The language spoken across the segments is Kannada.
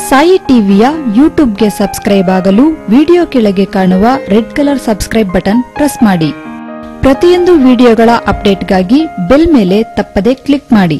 ಸಾಯಿ ಟಿವಿಯ ಯೂಟ್ಯೂಬ್ಗೆ ಸಬ್ಸ್ಕ್ರೈಬ್ ಆಗಲು ವಿಡಿಯೋ ಕೆಳಗೆ ಕಾಣುವ red colour subscribe button press ಮಾಡಿ ಪ್ರತಿಯೊಂದು ವಿಡಿಯೋಗಳ ಅಪ್ಡೇಟ್ಗಾಗಿ ಬೆಲ್ ಮೇಲೆ ತಪ್ಪದೆ ಕ್ಲಿಕ್ ಮಾಡಿ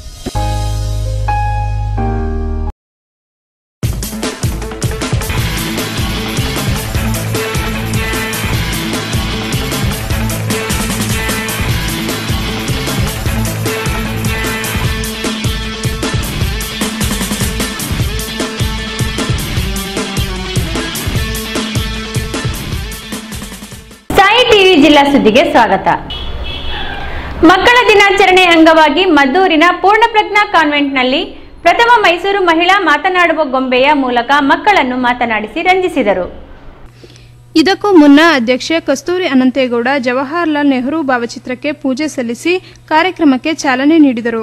ಸಾಯಿ ಟಿವಿ ಜಿಲ್ಲಾ ಸುದ್ದಿಗೆ ಸ್ವಾಗತ ಮಕ್ಕಳ ದಿನಾಚರಣೆ ಅಂಗವಾಗಿ ಮದ್ದೂರಿನ ಪೂರ್ಣಪ್ರಜ್ಞಾ ಕಾನ್ವೆಂಟ್ನಲ್ಲಿ ಪ್ರಥಮ ಮೈಸೂರು ಮಹಿಳಾ ಮಾತನಾಡುವ ಗೊಂಬೆಯ ಮೂಲಕ ಮಕ್ಕಳನ್ನು ಮಾತನಾಡಿಸಿ ರಂಜಿಸಿದರು ಇದಕ್ಕೂ ಮುನ್ನ ಅಧ್ಯಕ್ಷೆ ಕಸ್ತೂರಿ ಅನಂತೇಗೌಡ ಜವಾಹರ್ಲಾಲ್ ನೆಹರು ಭಾವಚಿತ್ರಕ್ಕೆ ಪೂಜೆ ಸಲ್ಲಿಸಿ ಕಾರ್ಯಕ್ರಮಕ್ಕೆ ಚಾಲನೆ ನೀಡಿದರು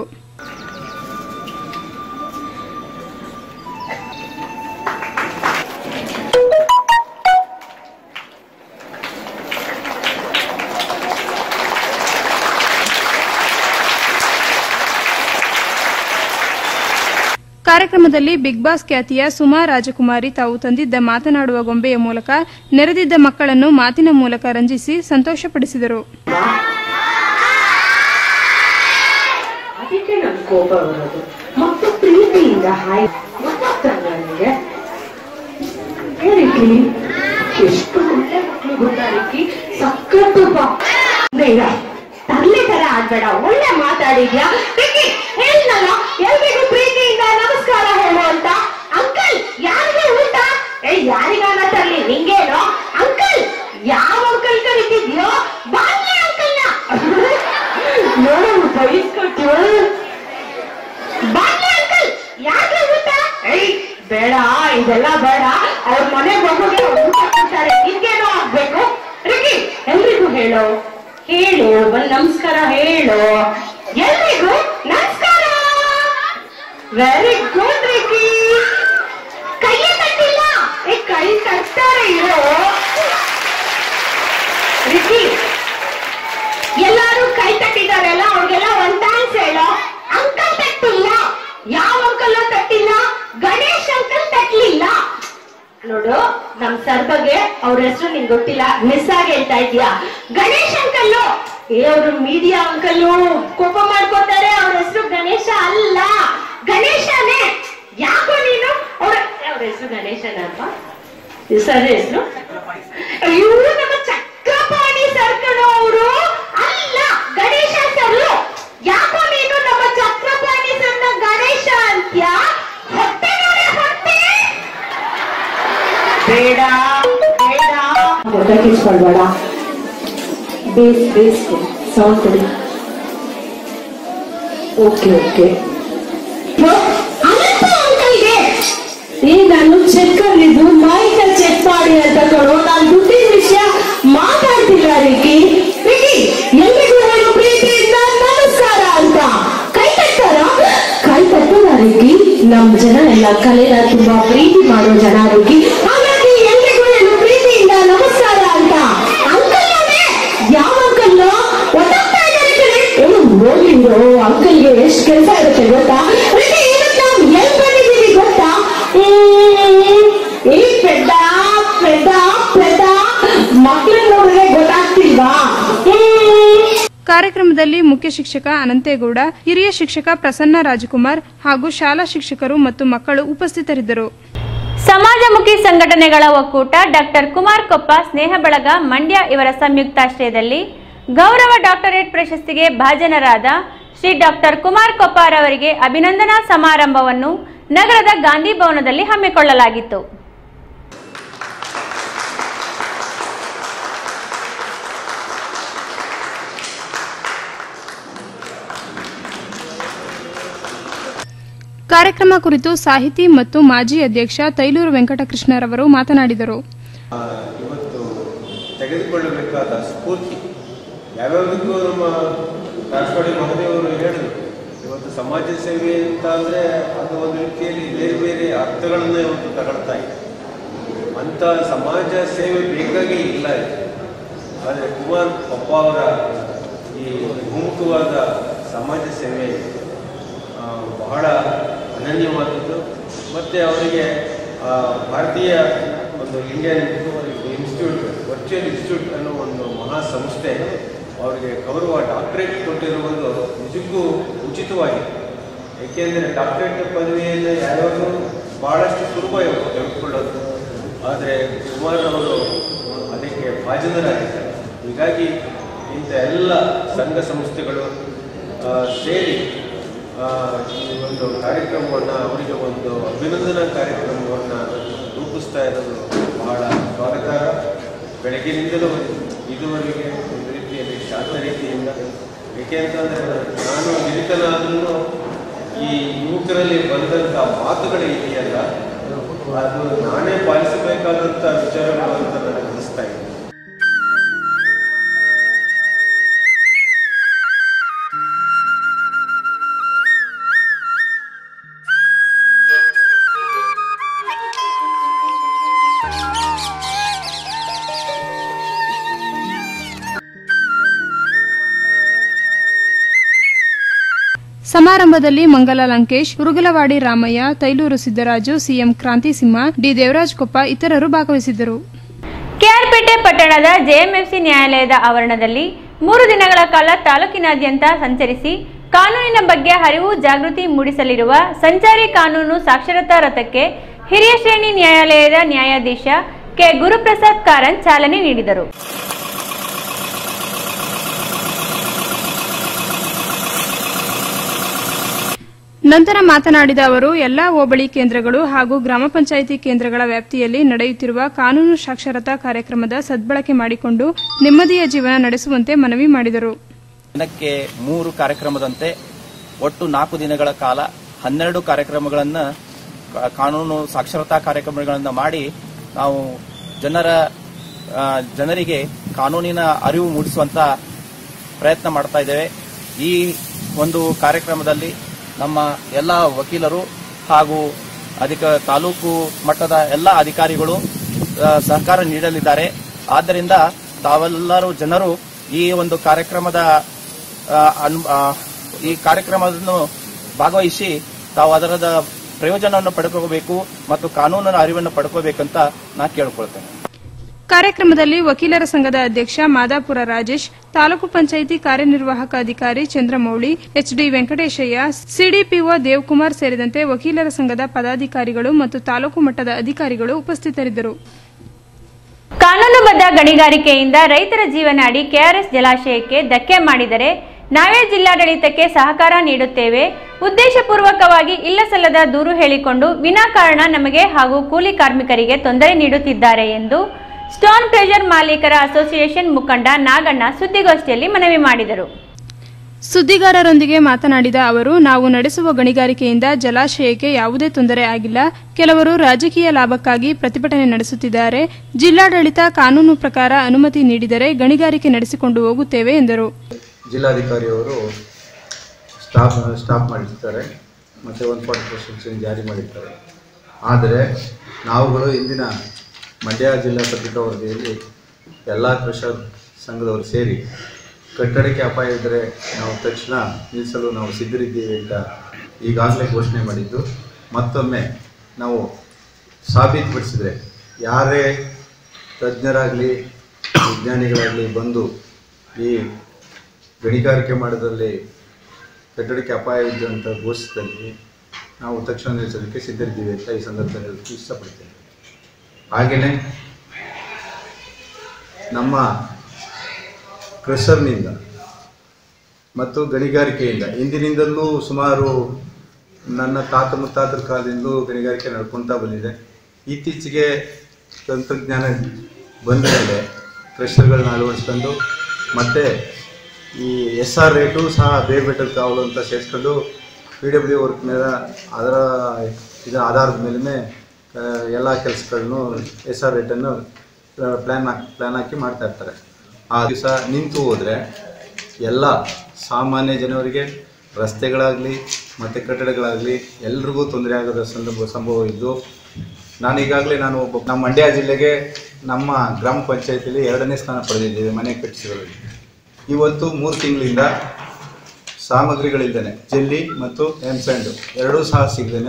ಕಾರ್ಯಕ್ರಮದಲ್ಲಿ ಬಿಗ್ ಬಾಸ್ ಖ್ಯಾತಿಯ ಸುಮಾ ರಾಜಕುಮಾರಿ ತಾವು ತಂದಿದ್ದ ಮಾತನಾಡುವ ಗೊಂಬೆಯ ಮೂಲಕ ನೆರೆದಿದ್ದ ಮಕ್ಕಳನ್ನು ಮಾತಿನ ಮೂಲಕ ರಂಜಿಸಿ ಸಂತೋಷಪಡಿಸಿದರು ಅದಕ್ಕೆ ನನ್ ಕೋಪ ಬರೋದು ಮತ್ತು ಪ್ರೀತಿಯಿಂದ ಹಾಯ್ ಗೊತ್ತಾಗ್ತಲ್ಲ ನನಗೆ ರಿಕ್ಕಿ ಎಷ್ಟು ಒಳ್ಳೆ ಮಕ್ಳು ಗೊತ್ತಾ ರಿಕ್ಕಿ ಸಖತ್ತು ಬೇಡ ತರ್ಲೆ ತರ ಆಡ್ಬೇಡ ಒಳ್ಳೆ ಮಾತಾಡಿದ್ಯಾ ರಿಕ್ಕಿ ಹೇಳ್ನಲ್ಲ ಎಲ್ರಿಗೂ ಪ್ರೀತಿಯಿಂದ ನಮಸ್ಕಾರ ಹೇಳು ಅಂತ ಅಂಕಲ್ ಯಾರಿಗೆ ಊಟ ಏ ಯಾರಿಗಾನ ತರ್ಲಿ ನಿಂಗೇನೋ ಅಂಕಲ್ ಯಾವ ಅಂಕಲ್ ಕರಿತಿದ್ಯೋ ಬಾಲ್ಯ ಅಂಕಲ್ನ ನೋಡು ಬೈಸ್ಕೊಟ್ಟು ಬಾಲ್ಯ ಅಂಕಲ್ ಯಾಕೆ ಊಟ ಏಯ್ ಬೇಡ ಇದೆಲ್ಲ ಬೇಡ ಅವ್ರ ಮನೆ ಮಗುಗೆ ಊಟ ಕೊಡ್ತಾರೆ ನಿನ್ಗೇನೋ ಆಗ್ಬೇಕು ರಿಕಿ ಎಲ್ರಿಗೂ ಹೇಳು ಹೇಳು ಒಂದ್ ನಮಸ್ಕಾರ ಹೇಳು ಎಲ್ರಿಗೂ ನಮಸ್ಕಾರ ವೆರಿ ಗುಡ್ ರಿಕಿ ಕೈಯೇ ತಟ್ಟಿಲ್ಲ ಏ ಕೈ ತಟ್ತಾರೆ ಇರೋ ರಿಕಿ ಎಲ್ಲಾರು ಕೈ ತಟ್ಟಿದಾರಲ್ಲ ಅವ್ರಿಗೆಲ್ಲ ಒಂದ್ ಥ್ಯಾಂಕ್ಸ್ ಹೇಳೋ ಅಂಕಲ್ ತಟ್ಟಿಲ್ಲ ಯಾವ ಅಂಕಲ್ ತಟ್ಟಿಲ್ಲ ಗಣೇಶ್ ಅಂಕಲ್ ತಟ್ಲಿಲ್ಲ ನೋಡು ನಮ್ ಸರ್ ಬಗ್ಗೆ ಅವ್ರ ಹೆಸರು ನಿಂಗೆ ಗೊತ್ತಿಲ್ಲ ಮಿಸ್ ಆಗಿ ಹೇಳ್ತಾ ಇದೀಯಾ ಗಣೇಶ್ ಅಂಕಲ್ ಏ ಅವ್ರು ಮೀಡಿಯಾ ಅಂಕಲ್ ಕೋಪ ಮಾಡ್ಕೋತಾರೆ ಅವ್ರ ಹೆಸರು ಗಣೇಶ ಅಲ್ಲ ಗಣೇಶನೇ ಯಾಕೋ ನೀನು ಅವ್ರ ಅವ್ರ ಹೆಸರು ಗಣೇಶನ ಅಲ್ವಾ ಸರ್ ಹೆಸರು ಅಯ್ಯೋ ನಮ್ಮ ಚಕ್ರಪಾಣಿ ಸರ್ ಕಣೋ ಅವರು ಅಲ್ಲ ಗಣೇಶ ಸರ್ ಯಾಕೋ ನೀನು ನಮ್ಮ ಚಕ್ರಪಾಣಿ ಸರ್ನ ಗಣೇಶ ಅಂತ್ಯ ಹೊಟ್ಟೆ ನೋಡೆ ಹೊಟ್ಟೆ ಬೇಡ ಬೇಡ ಹೊಟ್ಟೆ ಕಿಚ್ಕೊಳ್ಬೇಡ ಬೇಸ್ ಬೇಸ್ ಸೌಂಡ್ ಕೊಡಿ ಓಕೆ ಓಕೆ ಅನಂತ ಅಂಕಲ್ಗೆ ಈ ನಾನು ಚೆಕ್ ಅಲ್ಲಿದ್ದು ಮೈಕ ಚೆಕ್ ಮಾಡಿ ಅಂತ ಕಣೋ ನಾನು ದುಡ್ಡಿನ ವಿಷಯ ಮಾತಾಡ್ತಿಲ್ಲ ರಿಕಿ ರಿಕಿ ಎಲ್ರಿಗೂ ಹೇಳು ಪ್ರೀತಿಯಿಂದ ನಮಸ್ಕಾರ ಅಂತ ಕೈ ತಟ್ಟಾರ ಕೈ ತಟ್ಟಲ್ಲ ರಿಕಿ ನಮ್ ಜನ ಎಲ್ಲ ಕಲೆನ ತುಂಬಾ ಪ್ರೀತಿ ಮಾಡೋ ಜನ ರಿಕಿ ಹಾಗಾಗಿ ಎಲ್ರಿಗೂ ಹೇಳು ಪ್ರೀತಿಯಿಂದ ನಮಸ್ಕಾರ ಅಂತ ಅಂಕಲ್ ನೋಡೆ ಯಾವ ಅಂಕಲ್ ಒಟ್ಟಾಗ್ತಾ ಇದ್ದಾರೆ ಕಣೆ ಏನು ಹೋಗ್ಲಿರೋ ಅಂಕಲ್ಗೆ ಎಷ್ಟು ಕೆಲಸ ಇರುತ್ತೆ ಗೊತ್ತಾ ರಿಕಿ ಇವತ್ತು ನಾವು ಎಲ್ಲಿ ಬಂದಿದ್ದೀವಿ ಗೊತ್ತಾ ಹ್ಮ್, ಈ ಪೆದ್ದ ಪೆದ್ದ ಪೆದ್ದ ಮಕ್ಳನ್ನ ನೋಡಿದ್ರೆ ಗೊತ್ತಾಗ್ತಿಲ್ವಾ ಹ್ಮ್. ಕಾರ್ಯಕ್ರಮದಲ್ಲಿ ಮುಖ್ಯ ಶಿಕ್ಷಕ ಅನಂತೇಗೌಡ ಹಿರಿಯ ಶಿಕ್ಷಕ ಪ್ರಸನ್ನ ರಾಜಕುಮಾರ್ ಹಾಗೂ ಶಾಲಾ ಶಿಕ್ಷಕರು ಮತ್ತು ಮಕ್ಕಳು ಉಪಸ್ಥಿತರಿದ್ದರು ಸಮಾಜಮುಖಿ ಸಂಘಟನೆಗಳ ಒಕ್ಕೂಟ ಡಾಕ್ಟರ್ ಕುಮಾರ್ ಕೊಪ್ಪ ಸ್ನೇಹ ಬಳಗ ಮಂಡ್ಯ ಇವರ ಸಂಯುಕ್ತಾಶ್ರಯದಲ್ಲಿ ಗೌರವ ಡಾಕ್ಟರೇಟ್ ಪ್ರಶಸ್ತಿಗೆ ಭಾಜನರಾದ ಶ್ರೀ ಡಾಕ್ಟರ್ ಕುಮಾರ್ ಕೊಪ್ಪಾರವರಿಗೆ ಅಭಿನಂದನಾ ಸಮಾರಂಭವನ್ನು ನಗರದ ಗಾಂಧಿ ಭವನದಲ್ಲಿ ಹಮ್ಮಿಕೊಳ್ಳಲಾಗಿತ್ತು ಕಾರ್ಯಕ್ರಮ ಕುರಿತು ಸಾಹಿತಿ ಮತ್ತು ಮಾಜಿ ಅಧ್ಯಕ್ಷ ತೈಲೂರು ವೆಂಕಟಕೃಷ್ಣರವರು ಮಾತನಾಡಿದರು ಇವತ್ತು ತೆಗೆದುಕೊಳ್ಳಬೇಕಾದ ಸ್ಫೂರ್ತಿ ಯಾವ್ಯಾವುದಕ್ಕೂ ನಮ್ಮ ರಾಷ್ಟ್ರಪತಿ ಮಹದೇವರು ಹೇಳಿದರು ಇವತ್ತು ಸಮಾಜ ಸೇವೆ ಅಂತ ಅಂದರೆ ಅದು ಒಂದು ರೀತಿಯಲ್ಲಿ ಬೇರೆ ಬೇರೆ ಅರ್ಥಗಳನ್ನೇ ಇವತ್ತು ತಗೊಳ್ತಾ ಇದೆ ಅಂಥ ಸಮಾಜ ಸೇವೆ ಬೇಕಾಗೇ ಇಲ್ಲ ಇದು. ಆದರೆ ಕುಮಾರ್ ಪಪ್ಪ ಅವರ ಈ ಪ್ರಮುಖವಾದ ಸಮಾಜ ಸೇವೆ ಆ, ಬಹಳ ಅನನ್ಯವಾದದ್ದು ಮತ್ತು ಅವರಿಗೆ ಆ, ಭಾರತೀಯ ಒಂದು ಇಂಡಿಯನ್ ಇನ್ಸ್ಟಿಟ್ಯೂಟ್ ವರ್ಚುವಲ್ ಇನ್ಸ್ಟಿಟ್ಯೂಟ್ ಅನ್ನೋ ಒಂದು ಮಹಾ ಸಂಸ್ಥೆ ಅವರಿಗೆ ಗೌರವ ಡಾಕ್ಟರೇಟ್ ಕೊಟ್ಟಿರುವುದು ನಿಜಕ್ಕೂ ಉಚಿತವಾಗಿದೆ ಏಕೆಂದರೆ ಡಾಕ್ಟರೇಟ್ ಪದವಿಯನ್ನು ಯಾರು ಭಾಳಷ್ಟು ಸುಲಭ ಇವರು ತೆಗೆದುಕೊಳ್ಳೋದು ಆದರೆ ಕುಮಾರ್ ಅವರು ಅದಕ್ಕೆ ಭಾಜನರಾಗಿದ್ದಾರೆ ಹೀಗಾಗಿ ಇಂಥ ಎಲ್ಲ ಸಂಘ ಸಂಸ್ಥೆಗಳು ಆ, ಸೇರಿ ಆ, ಈ ಒಂದು ಕಾರ್ಯಕ್ರಮವನ್ನು ಅವರಿಗೆ ಒಂದು ಅಭಿನಂದನಾ ಕಾರ್ಯಕ್ರಮವನ್ನು ರೂಪಿಸ್ತಾ ಇರೋದು ಬಹಳ ಸ್ವಾಗತಾರ್ಹ ಬೆಳಗ್ಗಿನಿಂದಲೂ ಇದುವರೆಗೆ ಒಂದು ರೀತಿಯಲ್ಲಿ ಶಾಂತ ರೀತಿಯಿಂದ ಏಕೆ ಅಂತಂದರೆ ನಾನು ನಿರತನಾದ್ರೂ ಈ ಯುವಕರಲ್ಲಿ ಬಂದಂಥ ಮಾತುಗಳು ಇದೆಯಲ್ಲ ಅದು ನಾನೇ ಪಾಲಿಸಬೇಕಾದಂಥ ವಿಚಾರಗಳು ಅಂತ ನನಗೆ ಅನಿಸ್ತಾ ಇದೆ ಸಮಾರಂಭದಲ್ಲಿ ಮಂಗಲ ಲಂಕೇಶ್ ಉರುಗಲವಾಡಿ ರಾಮಯ್ಯ ತೈಲೂರು ಸಿದ್ದರಾಜು ಸಿಎಂ ಕ್ರಾಂತಿಸಿಂಹ ಡಿ ದೇವರಾಜ್ ಕೊಪ್ಪ ಇತರರು ಭಾಗವಹಿಸಿದ್ದರು ಕೆಆರ್ಪೇಟೆ ಪಟ್ಟಣದ ಜೆಎಂಎಫ್ಸಿ ನ್ಯಾಯಾಲಯದ ಆವರಣದಲ್ಲಿ ಮೂರು ದಿನಗಳ ಕಾಲ ತಾಲೂಕಿನಾದ್ಯಂತ ಸಂಚರಿಸಿ ಕಾನೂನಿನ ಬಗ್ಗೆ ಅರಿವು ಜಾಗೃತಿ ಮೂಡಿಸಲಿರುವ ಸಂಚಾರಿ ಕಾನೂನು ಸಾಕ್ಷರತಾ ರಥಕ್ಕೆ ಹಿರಿಯ ಶ್ರೇಣಿ ನ್ಯಾಯಾಲಯದ ನ್ಯಾಯಾಧೀಶ ಕೆ ಗುರುಪ್ರಸಾದ್ ಕಾರನ್ ಚಾಲನೆ ನೀಡಿದರು ನಂತರ ಮಾತನಾಡಿದ ಅವರು ಎಲ್ಲಾ ಹೋಬಳಿ ಕೇಂದ್ರಗಳು ಹಾಗೂ ಗ್ರಾಮ ಪಂಚಾಯಿತಿ ಕೇಂದ್ರಗಳ ವ್ಯಾಪ್ತಿಯಲ್ಲಿ ನಡೆಯುತ್ತಿರುವ ಕಾನೂನು ಸಾಕ್ಷರತಾ ಕಾರ್ಯಕ್ರಮದ ಸದ್ಬಳಕೆ ಮಾಡಿಕೊಂಡು ನೆಮ್ಮದಿಯ ಜೀವನ ನಡೆಸುವಂತೆ ಮನವಿ ಮಾಡಿದರು ದಿನಕ್ಕೆ ಮೂರು ಕಾರ್ಯಕ್ರಮದಂತೆ ಒಟ್ಟು ನಾಲ್ಕು ದಿನಗಳ ಕಾಲ ಹನ್ನೆರಡು ಕಾರ್ಯಕ್ರಮಗಳನ್ನು ಕಾನೂನು ಸಾಕ್ಷರತಾ ಕಾರ್ಯಕ್ರಮಗಳನ್ನು ಮಾಡಿ ನಾವು ಜನರ ಆ, ಜನರಿಗೆ ಕಾನೂನಿನ ಅರಿವು ಮೂಡಿಸುವಂತ ಪ್ರಯತ್ನ ಮಾಡ್ತಾ ಇದ್ದೇವೆ ಈ ಒಂದು ಕಾರ್ಯಕ್ರಮದಲ್ಲಿ ನಮ್ಮ ಎಲ್ಲ ವಕೀಲರು ಹಾಗೂ ಅಧಿಕ ತಾಲೂಕು ಮಟ್ಟದ ಎಲ್ಲ ಅಧಿಕಾರಿಗಳು ಆ, ಸಹಕಾರ ನೀಡಲಿದ್ದಾರೆ ಆದ್ದರಿಂದ ತಾವೆಲ್ಲರೂ ಜನರು ಈ ಒಂದು ಕಾರ್ಯಕ್ರಮದ ಆ, ಅನ್- ಆ, ಈ ಕಾರ್ಯಕ್ರಮವನ್ನು ಭಾಗವಹಿಸಿ ತಾವು ಅದರದ ಪ್ರಯೋಜನವನ್ನು ಪಡ್ಕೋಬೇಕು ಮತ್ತು ಕಾನೂನಿನ ಅರಿವನ್ನು ಪಡ್ಕೋಬೇಕಂತ ನಾ ಕೇಳ್ಕೊಳ್ತೇನೆ ಕಾರ್ಯಕ್ರಮದಲ್ಲಿ ವಕೀಲರ ಸಂಘದ ಅಧ್ಯಕ್ಷ ಮಾದಾಪುರ ರಾಜೇಶ್ ತಾಲೂಕು ಪಂಚಾಯಿತಿ ಕಾರ್ಯನಿರ್ವಾಹಕ ಅಧಿಕಾರಿ ಚಂದ್ರಮೌಳಿ ಎಚ್ಡಿ ವೆಂಕಟೇಶಯ್ಯ ಸಿಡಿಪಿಒ ದೇವಕುಮಾರ್ ಸೇರಿದಂತೆ ವಕೀಲರ ಸಂಘದ ಪದಾಧಿಕಾರಿಗಳು ಮತ್ತು ತಾಲೂಕು ಮಟ್ಟದ ಅಧಿಕಾರಿಗಳು ಉಪಸ್ಥಿತರಿದ್ದರು ಕಾನೂನುಬದ್ಧ ಗಣಿಗಾರಿಕೆಯಿಂದ ರೈತರ ಜೀವನಾಡಿ ಕೆಆರ್ಎಸ್ ಜಲಾಶಯಕ್ಕೆ ಧಕ್ಕೆ ಮಾಡಿದರೆ ನಾವೇ ಜಿಲ್ಲಾಡಳಿತಕ್ಕೆ ಸಹಕಾರ ನೀಡುತ್ತೇವೆ ಉದ್ದೇಶಪೂರ್ವಕವಾಗಿ ಇಲ್ಲಸಲ್ಲದ ದೂರು ಹೇಳಿಕೊಂಡು ವಿನಾಕಾರಣ ನಮಗೆ ಹಾಗೂ ಕೂಲಿ ಕಾರ್ಮಿಕರಿಗೆ ತೊಂದರೆ ನೀಡುತ್ತಿದ್ದಾರೆ ಎಂದು ಸ್ಟೋನ್ ಪ್ರೆಷರ್ ಮಾಲೀಕರ ಅಸೋಸಿಯೇಷನ್ ಮುಖಂಡ ನಾಗಣ್ಣ ಸುದ್ದಿಗೋಷ್ಠಿಯಲ್ಲಿ ಮನವಿ ಮಾಡಿದರು ಸುದ್ದಿಗಾರರೊಂದಿಗೆ ಮಾತನಾಡಿದ ಅವರು ನಾವು ನಡೆಸುವ ಗಣಿಗಾರಿಕೆಯಿಂದ ಜಲಾಶಯಕ್ಕೆ ಯಾವುದೇ ತೊಂದರೆ ಆಗಿಲ್ಲ ಕೆಲವರು ರಾಜಕೀಯ ಲಾಭಕ್ಕಾಗಿ ಪ್ರತಿಭಟನೆ ನಡೆಸುತ್ತಿದ್ದಾರೆ ಜಿಲ್ಲಾಡಳಿತ ಕಾನೂನು ಪ್ರಕಾರ ಅನುಮತಿ ನೀಡಿದರೆ ಗಣಿಗಾರಿಕೆ ನಡೆಸಿಕೊಂಡು ಹೋಗುತ್ತೇವೆ ಎಂದರು ಜಿಲ್ಲಾಧಿಕಾರಿಯವರು ಸ್ಟಾಪ್ ಸ್ಟಾಪ್ ಮಾಡಿರ್ತಾರೆ ಮತ್ತು ಒನ್ ಫಾರ್ಟಿ ಪರ್ಸೆಂಟ್ ಜಾರಿ ಮಾಡಿರ್ತಾರೆ ಆದರೆ ನಾವುಗಳು ಇಂದಿನ ಮಂಡ್ಯ ಜಿಲ್ಲಾ ಪತ್ರಿಕಾ ವರದಿಯಲ್ಲಿ ಎಲ್ಲ ಕೃಷರ್ ಸಂಘದವರು ಸೇರಿ ಕಟ್ಟಡಕ್ಕೆ ಅಪಾಯ ಇದ್ದರೆ ನಾವು ತಕ್ಷಣ ನಿಲ್ಲಿಸಲು ನಾವು ಸಿದ್ಧರಿದ್ದೀವಿ ಅಂತ ಈಗಾಗಲೇ ಘೋಷಣೆ ಮಾಡಿದ್ದು ಮತ್ತೊಮ್ಮೆ ನಾವು ಸಾಬೀತುಪಡಿಸಿದರೆ ಯಾರೇ ತಜ್ಞರಾಗಲಿ ವಿಜ್ಞಾನಿಗಳಾಗಲಿ ಬಂದು ಈ ಗಣಿಗಾರಿಕೆ ಮಾಡೋದ್ರಲ್ಲಿ ಕಟ್ಟಡಕ್ಕೆ ಅಪಾಯವಿದೆ ಅಂತ ಘೋಷಿಸಿದಲ್ಲಿ ನಾವು ತಕ್ಷಣ ನಿಲ್ಲಿಸೋದಕ್ಕೆ ಸಿದ್ಧರಿದ್ದೀವಿ ಅಂತ ಈ ಸಂದರ್ಭದಲ್ಲಿ ಹೇಳೋದಕ್ಕೆ ಇಷ್ಟಪಡ್ತೇನೆ ಹಾಗೆಯೇ ನಮ್ಮ ಕ್ರಷರ್ನಿಂದ ಮತ್ತು ಗಣಿಗಾರಿಕೆಯಿಂದ ಇಂದಿನಿಂದಲೂ ಸುಮಾರು ನನ್ನ ತಾತ ಮುತ್ತಾತರ ಕಾಲದಿಂದಲೂ ಗಣಿಗಾರಿಕೆ ನಡ್ಕೊತಾ ಬಂದಿದೆ ಇತ್ತೀಚೆಗೆ ತಂತ್ರಜ್ಞಾನ ಬಂದ ಮೇಲೆ ಕ್ರಷರ್ಗಳನ್ನ ಅಳವಡಿಸ್ಕೊಂಡು ಮತ್ತು ಈ ಎಸ್ ಆರ್ ರೇಟು ಸಹ ಬೇರೆ ಬೆಟ್ಟದ ಕಾವಲು ಅಂತ ಸೇರಿಸ್ಕೊಂಡು ಪಿ ಡಬ್ಲ್ಯೂ ವರ್ಕ್ ಮೇಲೆ ಅದರ ಇದರ ಆಧಾರದ ಮೇಲೆ ಎಲ್ಲ ಕೆಲಸಗಳನ್ನು ಎಸ್ ಆರ್ ರೇಟನ್ನು ಪ್ಲ್ಯಾನ್ ಹಾಕಿ ಪ್ಲ್ಯಾನ್ ಹಾಕಿ ಮಾಡ್ತಾ ಇರ್ತಾರೆ ಆ ದಿವಸ ನಿಂತು ಹೋದರೆ ಎಲ್ಲ ಸಾಮಾನ್ಯ ಜನರಿಗೆ ರಸ್ತೆಗಳಾಗಲಿ ಮತ್ತು ಕಟ್ಟಡಗಳಾಗಲಿ ಎಲ್ರಿಗೂ ತೊಂದರೆ ಆಗೋದ ಸಂದರ್ಭ ಸಂಭವ ಇದ್ದು ನಾನು ಈಗಾಗಲೇ ನಾನು ಒಬ್ಬ ನಮ್ಮ ಮಂಡ್ಯ ಜಿಲ್ಲೆಗೆ ನಮ್ಮ ಗ್ರಾಮ ಪಂಚಾಯತಿಯಲ್ಲಿ ಎರಡನೇ ಸ್ಥಾನ ಪಡೆದಿದ್ದೇವೆ ಮನೆ ಕಟ್ಟಿಸಿರೋದ್ರಲ್ಲಿ ಇವತ್ತು ಮೂರು ತಿಂಗಳಿಂದ ಸಾಮಗ್ರಿಗಳಿದ್ದೇನೆ ಜಲ್ಲಿ ಮತ್ತು ಎಮ್ ಸ್ಯಾಂಡು ಎರಡೂ ಸಹ ಸಿಗದೇನೆ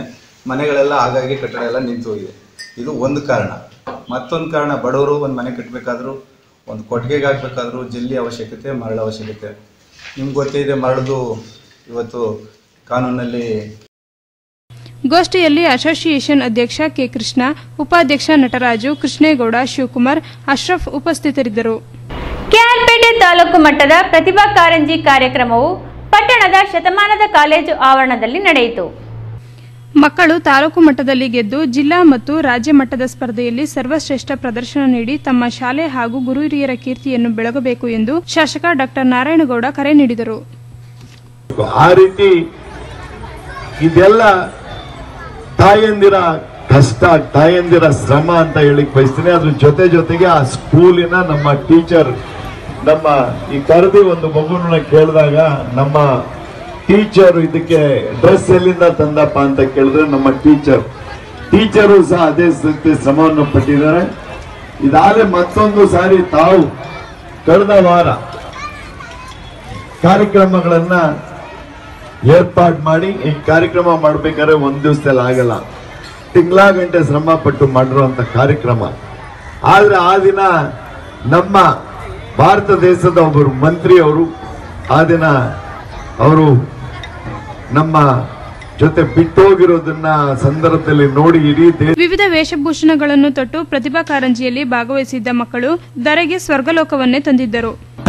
ಮನೆಗಳೆಲ್ಲ ಆಗಾಗ್ಗೆ ಕಟ್ಟಡ ಎಲ್ಲ ನಿಂತು ಹೋಗಿದೆ ಇದು ಒಂದು ಕಾರಣ ಮತ್ತೊಂದು ಕಾರಣ ಬಡವರು ಒಂದು ಮನೆ ಕಟ್ಟಬೇಕಾದ್ರೂ ಒಂದು ಕೊಟ್ಟಿಗೆಗೆ ಹಾಕ್ಬೇಕಾದ್ರೂ ಜಲ್ಲಿ ಅವಶ್ಯಕತೆ ಮರಳು ಅವಶ್ಯಕತೆ ನಿಮ್ಗೆ ಗೊತ್ತೇ ಇದೆ ಮರಳದು ಇವತ್ತು ಕಾನೂನಲ್ಲಿ ಗೋಷ್ಠಿಯಲ್ಲಿ ಅಸೋಸಿಯೇಷನ್ ಅಧ್ಯಕ್ಷ ಕೆ ಕೃಷ್ಣ ಉಪಾಧ್ಯಕ್ಷ ನಟರಾಜು ಕೃಷ್ಣೇಗೌಡ ಶಿವಕುಮಾರ್ ಅಶ್ರಫ್ ಉಪಸ್ಥಿತರಿದ್ದರು ಕೆಆರ್ಪೇಟೆ ತಾಲೂಕು ಮಟ್ಟದ ಪ್ರತಿಭಾ ಕಾರಂಜಿ ಕಾರ್ಯಕ್ರಮವು ಪಟ್ಟಣದ ಶತಮಾನದ ಕಾಲೇಜು ಆವರಣದಲ್ಲಿ ನಡೆಯಿತು ಮಕ್ಕಳು ತಾಲೂಕು ಮಟ್ಟದಲ್ಲಿ ಗೆದ್ದು ಜಿಲ್ಲಾ ಮತ್ತು ರಾಜ್ಯ ಮಟ್ಟದ ಸ್ಪರ್ಧೆಯಲ್ಲಿ ಸರ್ವಶ್ರೇಷ್ಠ ಪ್ರದರ್ಶನ ನೀಡಿ ತಮ್ಮ ಶಾಲೆ ಹಾಗೂ ಗುರು ಹಿರಿಯರ ಕೀರ್ತಿಯನ್ನು ಬೆಳಗಬೇಕು ಎಂದು ಶಾಸಕ ಡಾಕ್ಟರ್ ನಾರಾಯಣಗೌಡ ಕರೆ ನೀಡಿದರು ಆ ರೀತಿ ಇದೆಲ್ಲ ತಾಯಂದಿರ ಕಷ್ಟ ತಾಯಂದಿರ ಶ್ರಮ ಅಂತ ಹೇಳಿಕ್ ಬಯಸ್ತೀನಿ ಅದ್ರ ಜೊತೆ ಜೊತೆಗೆ ಆ ಸ್ಕೂಲಿನ ನಮ್ಮ ಟೀಚರ್ ನಮ್ಮ ಈ ಕರೆದಿ ಒಂದು ಮಗುನ ಕೇಳಿದಾಗ ನಮ್ಮ ಟೀಚರ್ ಇದಕ್ಕೆ ಡ್ರೆಸ್ ಎಲ್ಲಿಂದ ತಂದಪ್ಪ ಅಂತ ಕೇಳಿದ್ರೆ ನಮ್ಮ ಟೀಚರ್ ಟೀಚರು ಸಹ ಅದೇ ರೀತಿ ಶ್ರಮವನ್ನು ಪಟ್ಟಿದ್ದಾರೆ ಇದಾದ್ರೆ ಮತ್ತೊಂದು ಸಾರಿ ತಾವು ಕಳೆದ ವಾರ ಕಾರ್ಯಕ್ರಮಗಳನ್ನ ಏರ್ಪಾಡು ಮಾಡಿ ಈ ಕಾರ್ಯಕ್ರಮ ಮಾಡ್ಬೇಕಾದ್ರೆ ಒಂದ್ ದಿವಸದಲ್ಲಿ ಆಗಲ್ಲ ತಿಂಗಳ ಗಂಟೆ ಶ್ರಮ ಪಟ್ಟು ಮಾಡಿರುವಂತ ಕಾರ್ಯಕ್ರಮ ಆದ್ರೆ ಆ ದಿನ ನಮ್ಮ ಭಾರತ ದೇಶದ ಒಬ್ಬರು ಮಂತ್ರಿ ಅವರು ಆ ದಿನ ಅವರು ನಮ್ಮ ಜೊತೆ ಬಿಟ್ಟೋಗಿರೋದನ್ನ ಸಂದರ್ಭದಲ್ಲಿ ನೋಡಿ ಇಡೀ ದೇಶ ವಿವಿಧ ವೇಷಭೂಷಣಗಳನ್ನು ತೊಟ್ಟು ಪ್ರತಿಭಾ ಕಾರಂಜಿಯಲ್ಲಿ ಭಾಗವಹಿಸಿದ್ದ ಮಕ್ಕಳು ಧರೆಗೆ ಸ್ವರ್ಗಲೋಕವನ್ನೇ ತಂದಿದ್ದರು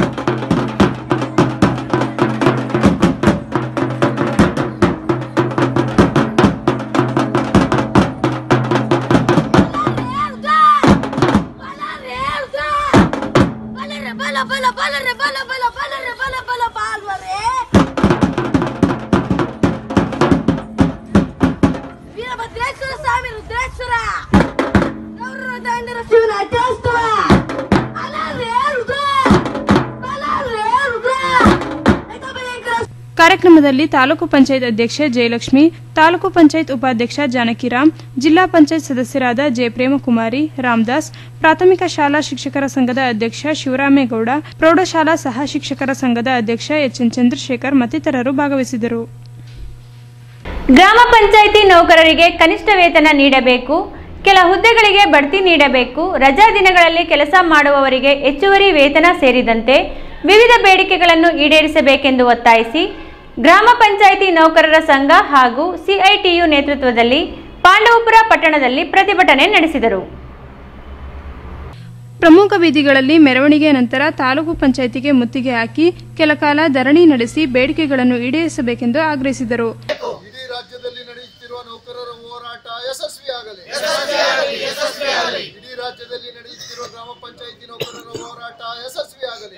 Bala, bala, bala, re, bala, bala, bala, re, bala, bala, bala, re. Veerabhadreshwara ಸ್ವಾಮಿ ರುದ್ರೇಶ್ವರ ಗೌರವ ದಾಂಡರ ಶಿವನ ಅಡ್ಡಾಸ್ತವ ಅಲ ರೇ ರುದ್ರ ಬಲ ರೇ ರುದ್ರ ಏಕಭಯಂಕರ ಕಾರ್ಯಕ್ರಮದಲ್ಲಿ ತಾಲೂಕು ಪಂಚಾಯತ್ ಅಧ್ಯಕ್ಷೆ ಜಯಲಕ್ಷ್ಮಿ ತಾಲೂಕು ಪಂಚಾಯತ್ ಉಪಾಧ್ಯಕ್ಷ ಜಾನಕಿರಾಮ್ ಜಿಲ್ಲಾ ಪಂಚಾಯತ್ ಸದಸ್ಯರಾದ ಜೆ ಪ್ರೇಮಕುಮಾರಿ ರಾಮದಾಸ್ ಪ್ರಾಥಮಿಕ ಶಾಲಾ ಶಿಕ್ಷಕರ ಸಂಘದ ಅಧ್ಯಕ್ಷ ಶಿವರಾಮೇಗೌಡ ಪ್ರೌಢಶಾಲಾ ಸಹ ಶಿಕ್ಷಕರ ಸಂಘದ ಅಧ್ಯಕ್ಷ ಎಚ್ ಎನ್ ಚಂದ್ರಶೇಖರ್ ಮತ್ತಿತರರು ಭಾಗವಹಿಸಿದರು ಗ್ರಾಮ ಪಂಚಾಯಿತಿ ನೌಕರರಿಗೆ ಕನಿಷ್ಠ ವೇತನ ನೀಡಬೇಕು ಕೆಲ ಹುದ್ದೆಗಳಿಗೆ ಬಡ್ತಿ ನೀಡಬೇಕು ರಜಾ ದಿನಗಳಲ್ಲಿ ಕೆಲಸ ಮಾಡುವವರಿಗೆ ಹೆಚ್ಚುವರಿ ವೇತನ ಸೇರಿದಂತೆ ವಿವಿಧ ಬೇಡಿಕೆಗಳನ್ನು ಈಡೇರಿಸಬೇಕೆಂದು ಒತ್ತಾಯಿಸಿ ಗ್ರಾಮ ಪಂಚಾಯಿತಿ ನೌಕರರ ಸಂಘ ಹಾಗೂ ಸಿಐಟಿಯು ನೇತೃತ್ವದಲ್ಲಿ ಪಾಂಡವಪುರ ಪಟ್ಟಣದಲ್ಲಿ ಪ್ರತಿಭಟನೆ ನಡೆಸಿದರು ಪ್ರಮುಖ ಬೀದಿಗಳಲ್ಲಿ ಮೆರವಣಿಗೆ ನಂತರ ತಾಲೂಕು ಪಂಚಾಯಿತಿಗೆ ಮುತ್ತಿಗೆ ಹಾಕಿ ಕೆಲಕಾಲ ಧರಣಿ ನಡೆಸಿ ಬೇಡಿಕೆಗಳನ್ನು ಈಡೇರಿಸಬೇಕೆಂದು ಆಗ್ರಹಿಸಿದರು ಇಡೀ ರಾಜ್ಯದಲ್ಲಿ ನಡೆಯುತ್ತಿರುವ ನೌಕರರ ಹೋರಾಟ ಯಶಸ್ವಿಯಾಗಲಿ ಇಡೀ ರಾಜ್ಯದಲ್ಲಿ ನಡೆಯುತ್ತಿರುವ ಗ್ರಾಮ ಪಂಚಾಯಿತಿ ನೌಕರರ ಹೋರಾಟ ಯಶಸ್ವಿಯಾಗಲಿ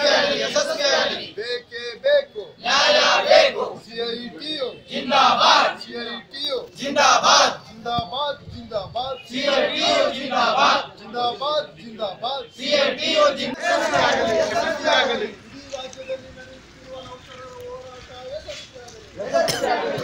ಬೇಕೇ ಬೇಕು CITU zindabad CITU zindabad zindabad zindabad CITU zindabad zindabad zindabad CITU zindabad ಯಶಸ್ವಿಯಾಗಲಿ ಇಡೀ ರಾಜ್ಯದಲ್ಲಿ ನಡೆಯುತ್ತಿರುವ ನೌಕರರ ಹೋರಾಟ ಯಶಸ್ವಿಯಾಗಲಿ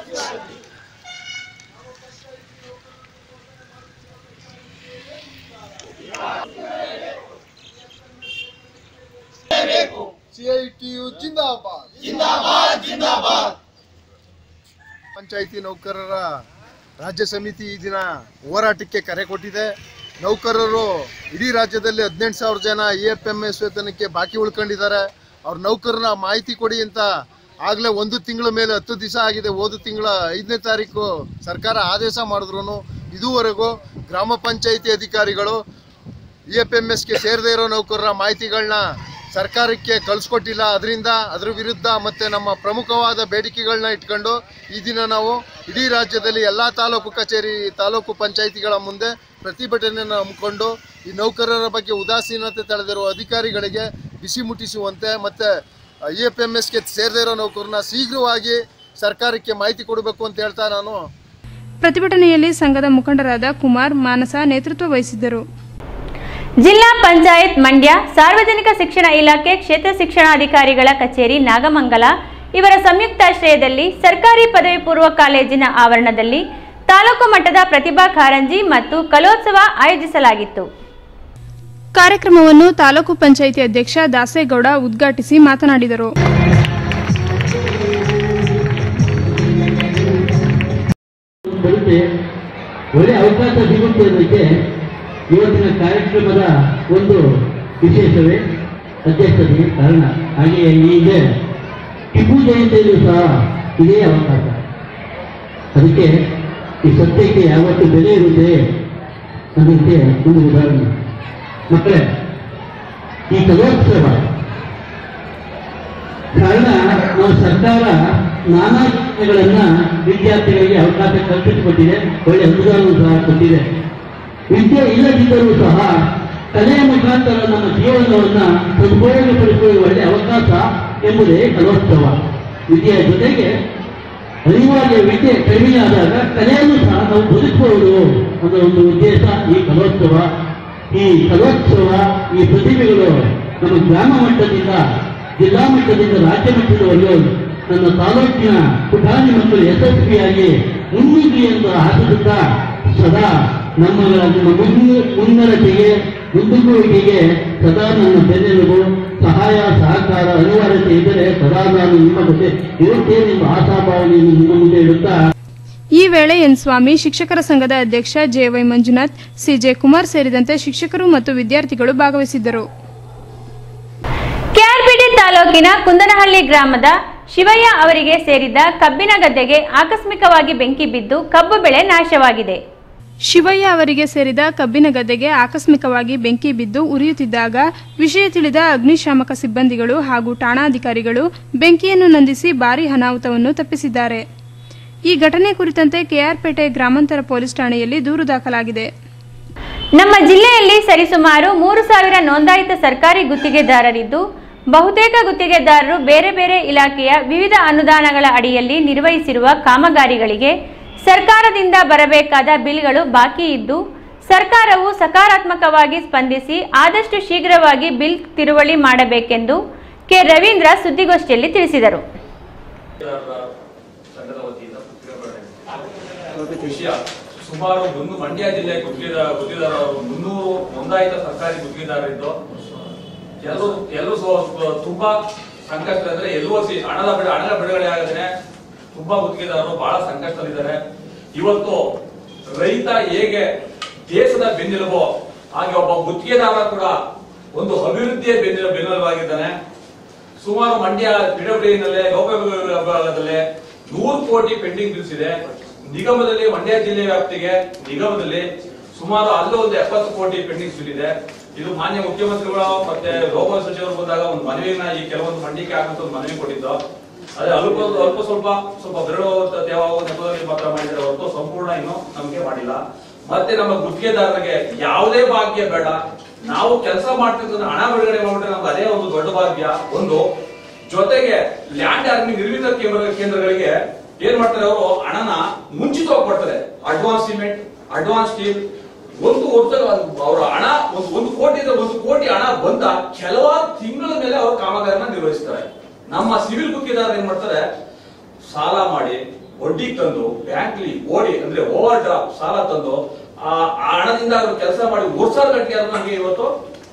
ಸಿಐಟಿಯು ಜಿಂದಾಬಾದ್ ಜಿಂದಾಬಾದ್ ಜಿಂದಾಬಾದ್ ಪಂಚಾಯಿತಿ ನೌಕರರ ರಾಜ್ಯ ಸಮಿತಿ ಈ ದಿನ ಹೋರಾಟಕ್ಕೆ ಕರೆ ಕೊಟ್ಟಿದೆ ನೌಕರರು ಇಡೀ ರಾಜ್ಯದಲ್ಲಿ ಹದಿನೆಂಟು ಸಾವಿರ ಜನ ಇ ಎಫ್ ಎಂ ಎಸ್ ವೇತನಕ್ಕೆ ಬಾಕಿ ಉಳ್ಕೊಂಡಿದ್ದಾರೆ ಅವ್ರ ನೌಕರರ ಮಾಹಿತಿ ಕೊಡಿ ಅಂತ ಆಗಲೇ ಒಂದು ತಿಂಗಳ ಮೇಲೆ ಹತ್ತು ದಿವಸ ಆಗಿದೆ ಹೋದ ತಿಂಗಳ ಐದನೇ ತಾರೀಕು ಸರ್ಕಾರ ಆದೇಶ ಮಾಡಿದ್ರು ಇದುವರೆಗೂ ಗ್ರಾಮ ಪಂಚಾಯಿತಿ ಅಧಿಕಾರಿಗಳು ಇ ಎಫ್ ಎಂ ಎಸ್ಗೆ ಸೇರದೇ ಇರೋ ನೌಕರರ ಮಾಹಿತಿಗಳನ್ನ ಸರ್ಕಾರಕ್ಕೆ ಕಳಿಸ್ಕೊಟ್ಟಿಲ್ಲ ಅದರಿಂದ ಅದ್ರ ವಿರುದ್ಧ ಮತ್ತೆ ನಮ್ಮ ಪ್ರಮುಖವಾದ ಬೇಡಿಕೆಗಳನ್ನ ಇಟ್ಕೊಂಡು ಈ ದಿನ ನಾವು ಇಡೀ ರಾಜ್ಯದಲ್ಲಿ ಎಲ್ಲ ತಾಲೂಕು ಕಚೇರಿ ತಾಲೂಕು ಪಂಚಾಯಿತಿಗಳ ಮುಂದೆ ಪ್ರತಿಭಟನೆಯನ್ನು ಹಮ್ಮಿಕೊಂಡು ಈ ನೌಕರರ ಬಗ್ಗೆ ಉದಾಸೀನತೆ ತಳೆದಿರುವ ಅಧಿಕಾರಿಗಳಿಗೆ ಬಿಸಿ ಮುಟ್ಟಿಸುವಂತೆ ಮತ್ತೆ ಇ ಎಫ್ ಎಂ ಎಸ್ಗೆ ಸೇರದೇ ಇರೋ ನೌಕರನ್ನ ಶೀಘ್ರವಾಗಿ ಸರ್ಕಾರಕ್ಕೆ ಮಾಹಿತಿ ಕೊಡಬೇಕು ಅಂತ ಹೇಳ್ತಾ ನಾನು ಪ್ರತಿಭಟನೆಯಲ್ಲಿ ಸಂಘದ ಮುಖಂಡರಾದ ಕುಮಾರ್ ಮಾನಸ ನೇತೃತ್ವ ವಹಿಸಿದ್ದರು ಜಿಲ್ಲಾ ಪಂಚಾಯತ್ ಮಂಡ್ಯ ಸಾರ್ವಜನಿಕ ಶಿಕ್ಷಣ ಇಲಾಖೆ ಕ್ಷೇತ್ರ ಶಿಕ್ಷಣಾಧಿಕಾರಿಗಳ ಕಚೇರಿ ನಾಗಮಂಗಲ ಇವರ ಸಂಯುಕ್ತಾಶ್ರಯದಲ್ಲಿ ಸರ್ಕಾರಿ ಪದವಿ ಪೂರ್ವ ಕಾಲೇಜಿನ ಆವರಣದಲ್ಲಿ ತಾಲೂಕು ಮಟ್ಟದ ಪ್ರತಿಭಾ ಕಾರಂಜಿ ಮತ್ತು ಕಲೋತ್ಸವ ಆಯೋಜಿಸಲಾಗಿತ್ತು ಕಾರ್ಯಕ್ರಮವನ್ನು ತಾಲೂಕು ಪಂಚಾಯಿತಿ ಅಧ್ಯಕ್ಷ ದಾಸೇಗೌಡ ಉದ್ಘಾಟಿಸಿ ಮಾತನಾಡಿದರು ಬರುತ್ತೆ ಒಳ್ಳೆ ಅವಕಾಶ ಸಿಗುತ್ತೆ ಅನ್ನೋದಕ್ಕೆ ಇವತ್ತಿನ ಕಾರ್ಯಕ್ರಮದ ಒಂದು ವಿಶೇಷವೇ ಅಧ್ಯಕ್ಷತೆಗೆ ಕಾರಣ ಹಾಗೆಯೇ ಈಗ ಟಿಪ್ಪು ಜಯಂತಿಯಲ್ಲೂ ಸಹ ಇದೇ ಅವಕಾಶ ಅದಕ್ಕೆ ಈ ಸತ್ಯಕ್ಕೆ ಯಾವತ್ತು ಬೆಲೆ ಇರುತ್ತೆ ಅನ್ನೋದಕ್ಕೆ ಒಂದು ಉದಾಹರಣೆ ಮಕ್ಕಳೇ ಈ ಕಲೋತ್ಸವ ಕಾರಣ ನಾವು ಸರ್ಕಾರ ನಾನಾ ಯೋಜನೆಗಳನ್ನ ವಿದ್ಯಾರ್ಥಿಗಳಿಗೆ ಅವಕಾಶ ಕಲ್ಪಿಸಿಕೊಟ್ಟಿದೆ ಒಳ್ಳೆ ಅನುದಾನವೂ ಸಹ ಕೊಟ್ಟಿದೆ ವಿದ್ಯೆ ಇಲ್ಲದಿದ್ದರೂ ಸಹ ಕಲೆಯ ಮುಖಾಂತರ ನಮ್ಮ ಜೀವನವನ್ನ ಸದುಪಯೋಗಪಡಿಸುವ ಒಳ್ಳೆ ಅವಕಾಶ ಎಂಬುದೇ ಕಲೋತ್ಸವ ವಿದ್ಯೆಯ ಜೊತೆಗೆ ಅನಿವಾರ್ಯ ವಿದ್ಯೆ ಕಡಿಮೆಯಾದಾಗ ಕಲೆಯನ್ನು ಸಹ ನಾವು ಬದುಕಬಹುದು ಅನ್ನೋ ಒಂದು ಉದ್ದೇಶ ಈ ಕಲೋತ್ಸವ ಈ ಕಲೋತ್ಸವ ಈ ಪ್ರತಿಭೆಗಳು ನಮ್ಮ ಗ್ರಾಮ ಮಟ್ಟದಿಂದ ಜಿಲ್ಲಾ ಮಟ್ಟದಿಂದ ರಾಜ್ಯ ಮಟ್ಟದವರೆಗೂ ನನ್ನ ತಾಲೂಕಿನ ಪುಟಾಣಿ ಮಕ್ಕಳು ಯಶಸ್ವಿಯಾಗಿ ಮುನ್ನುಗ್ಗಿ ಎಂದು ಆಶಿಸುತ್ತಾ ಸದಾ ನಮ್ಮ ನಮ್ಮ ಮುನ್ನ ಮುನ್ನಡತೆಗೆ ಮುಂದೂಗುವಿಕೆಗೆ ಸದಾ ನನ್ನ ಬೆನ್ನೆಲುಬು ಸಹಾಯ ಸಹಕಾರ ಅನಿವಾರ್ಯತೆ ಇದ್ದರೆ ಸದಾ ನಾನು ನಿಮ್ಮ ಜೊತೆ ಇರುತ್ತೇನೆ ಎಂಬ ಆಶಾಭಾವನೆಯನ್ನು ನಿಮ್ಮ ಮುಂದೆ ಇಡುತ್ತಾ ಈ ವೇಳೆ ಎನ್ ಸ್ವಾಮಿ ಶಿಕ್ಷಕರ ಸಂಘದ ಅಧ್ಯಕ್ಷ ಜೆವೈ ಮಂಜುನಾಥ್ ಸಿಜೆ ಕುಮಾರ್ ಸೇರಿದಂತೆ ಶಿಕ್ಷಕರು ಮತ್ತು ವಿದ್ಯಾರ್ಥಿಗಳು ಭಾಗವಹಿಸಿದ್ದರು ಕೆಆರ್ಪೇಟೆ ತಾಲೂಕಿನ ಕುಂದನಹಳ್ಳಿ ಗ್ರಾಮದ ಶಿವಯ್ಯ ಅವರಿಗೆ ಸೇರಿದ ಕಬ್ಬಿನ ಗದ್ದೆಗೆ ಆಕಸ್ಮಿಕವಾಗಿ ಬೆಂಕಿ ಬಿದ್ದು ಕಬ್ಬು ಬೆಳೆ ನಾಶವಾಗಿದೆ ಶಿವಯ್ಯ ಅವರಿಗೆ ಸೇರಿದ ಕಬ್ಬಿನ ಗದ್ದೆಗೆ ಆಕಸ್ಮಿಕವಾಗಿ ಬೆಂಕಿ ಬಿದ್ದು ಉರಿಯುತ್ತಿದ್ದಾಗ ವಿಷಯ ತಿಳಿದ ಅಗ್ನಿಶಾಮಕ ಸಿಬ್ಬಂದಿಗಳು ಹಾಗೂ ಠಾಣಾಧಿಕಾರಿಗಳು ಬೆಂಕಿಯನ್ನು ನಂದಿಸಿ ಭಾರೀ ಅನಾಹುತವನ್ನು ತಪ್ಪಿಸಿದ್ದಾರೆ ಈ ಘಟನೆ ಕುರಿತಂತೆ ಕೆಆರ್ಪೇಟೆ ಗ್ರಾಮಾಂತರ ಪೊಲೀಸ್ ಠಾಣೆಯಲ್ಲಿ ದೂರು ದಾಖಲಾಗಿದೆ ನಮ್ಮ ಜಿಲ್ಲೆಯಲ್ಲಿ ಸರಿಸುಮಾರು ಮೂರು ಸಾವಿರ ನೋಂದಾಯಿತ ಸರ್ಕಾರಿ ಗುತ್ತಿಗೆದಾರರಿದ್ದು ಬಹುತೇಕ ಗುತ್ತಿಗೆದಾರರು ಬೇರೆ ಬೇರೆ ಇಲಾಖೆಯ ವಿವಿಧ ಅನುದಾನಗಳ ಅಡಿಯಲ್ಲಿ ನಿರ್ವಹಿಸಿರುವ ಕಾಮಗಾರಿಗಳಿಗೆ ಸರ್ಕಾರದಿಂದ ಬರಬೇಕಾದ ಬಿಲ್ಗಳು ಬಾಕಿ ಇದ್ದು ಸರ್ಕಾರವು ಸಕಾರಾತ್ಮಕವಾಗಿ ಸ್ಪಂದಿಸಿ ಆದಷ್ಟು ಶೀಘ್ರವಾಗಿ ಬಿಲ್ ತಿರುವಳಿ ಮಾಡಬೇಕೆಂದು ಕೆ ರವೀಂದ್ರ ಸುದ್ದಿಗೋಷ್ಠಿಯಲ್ಲಿ ತಿಳಿಸಿದರು ಸಂಘದ ವತಿಯಿಂದ ಪುತ್ರಿಕೆ ವಿಷಯ ಸುಮಾರು ಮುನ್ನೂರು ಮಂಡ್ಯ ಜಿಲ್ಲೆ ಗುತ್ತಿಗೆದಾರ ಗುತ್ತಿಗೆದಾರ ಮುನ್ನೂರು ನೋಂದಾಯಿತ ಸರ್ಕಾರಿ ಗುತ್ತಿಗೆದಾರರಿದ್ದು ಎಲ್ಲರೂ ಎಲ್ಲರೂ ಸ್ವ- ತುಂಬಾ ಸಂಕಷ್ಟ ಅಂದ್ರೆ ಎಲ್ಲೂ ಸಿ ಹಣದ ಬಿಡ ಹಣದ ಬಿಡುಗಡೆ ಆಗದೇನೆ ತುಂಬಾ ಗುತ್ತಿಗೆದಾರರು ಬಹಳ ಸಂಕಷ್ಟದಲ್ಲಿದ್ದಾರೆ ಇವತ್ತು ರೈತ ಹೇಗೆ ದೇಶದ ಬೆನ್ನೆಲುಬು ಹಾಗೆ ಒಬ್ಬ ಗುತ್ತಿಗೆದಾರ ಕೂಡ ಒಂದು ಅಭಿವೃದ್ಧಿಯ ಬೆನ್ನೆಲು ಬೆನ್ನೆಲುಬಾಗಿದ್ದಾನೆ ಸುಮಾರು ಮಂಡ್ಯ ಪಿಡಬ್ಲ್ಯೂನಲ್ಲೇ ಲೋಕವಿಭಾಗದಲ್ಲೇ ನೂರು ಕೋಟಿ ಪೆಂಡಿಂಗ್ ಬಿಲ್ಸ್ ಇದೆ ನಿಗಮದಲ್ಲಿ ಮಂಡ್ಯ ಜಿಲ್ಲೆ ವ್ಯಾಪ್ತಿಗೆ ನಿಗಮದಲ್ಲಿ ಸುಮಾರು ಅಲ್ಲೂ ಒಂದು ಎಪ್ಪತ್ತು ಕೋಟಿ ಪೆಂಡಿಂಗ್ ಬಿಲ್ ಇದೆ ಇದು ಮಾನ್ಯ ಮುಖ್ಯಮಂತ್ರಿಗಳು ಮತ್ತೆ ಲೋಕ ಸಚಿವರು ಬಂದಾಗ ಒಂದು ಮನವಿನ ಈ ಕೆಲವೊಂದು ಮಂಡಿಕೆ ಆಗುವಂತ ಒಂದು ಮನವಿ ಕೊಟ್ಟಿದ್ದು ಅದೇ ಅಲ್ಪ ಅಲ್ಪ ಸ್ವಲ್ಪ ಸ್ವಲ್ಪ ಬೆರಳು ದೇವಾವ ನೆಪದಲ್ಲಿ ಮಾತ್ರ ಮಾಡಿದ್ದಾರೆ ಹೊರತು ಸಂಪೂರ್ಣ ಇನ್ನು ನಮಗೆ ಮಾಡಿಲ್ಲ ಮತ್ತೆ ನಮ್ಮ ಗುತ್ತಿಗೆದಾರರಿಗೆ ಯಾವುದೇ ಭಾಗ್ಯ ಬೇಡ ನಾವು ಕೆಲಸ ಮಾಡ್ತಿದ್ದನ್ನ ಹಣ ಬಿಡುಗಡೆ ಮಾಡ್ಬಿಟ್ರೆ ನಮ್ಗೆ ಅದೇ ಒಂದು ದೊಡ್ಡ ಭಾಗ್ಯ ಒಂದು ಜೊತೆಗೆ ಲ್ಯಾಂಡ್ ಆರ್ಮಿ ನಿರ್ಮಿತ ಕೇಂದ್ರ ಕೇಂದ್ರಗಳಿಗೆ ಏನ್ ಮಾಡ್ತಾರೆ ಅವರು ಹಣನ ಮುಂಚಿತವಾಗಿ ಕೊಡ್ತಾರೆ ಅಡ್ವಾನ್ಸ್ ಸಿಮೆಂಟ್ ಅಡ್ವಾನ್ಸ್ ಸ್ಟೀಲ್ ಒಂದು ವರ್ಷ ಅವರ ಹಣ ಒಂದು ಒಂದು ಕೋಟಿ ಇದ್ರೆ ಒಂದು ಕೋಟಿ ಹಣ ಬಂದ ಕೆಲವಾರು ತಿಂಗಳ ಮೇಲೆ ಅವರು ಕಾಮಗಾರಿನ ನಿರ್ವಹಿಸ್ತಾರೆ ನಮ್ಮ ಸಿವಿಲ್ ಗುತ್ತಿಗೆದಾರರು ಏನ್ ಮಾಡ್ತಾರೆ ಸಾಲ ಮಾಡಿ ವಡ್ಡಿ ತಂದು ಬ್ಯಾಂಕ್ಲಿ ಓಡಿ ಅಂದ್ರೆ ಓವರ್ ಡ್ರಾಫ್ಟ್ ಸಾಲ ತಂದು ಆ ಆ ಹಣದಿಂದ ಅವರು ಕೆಲಸ ಮಾಡಿ ಮೂರ್ ಸಾವಿರ ಗಂಟೆ ಆದ್ರೂ ನಮಗೆ ಇವತ್ತು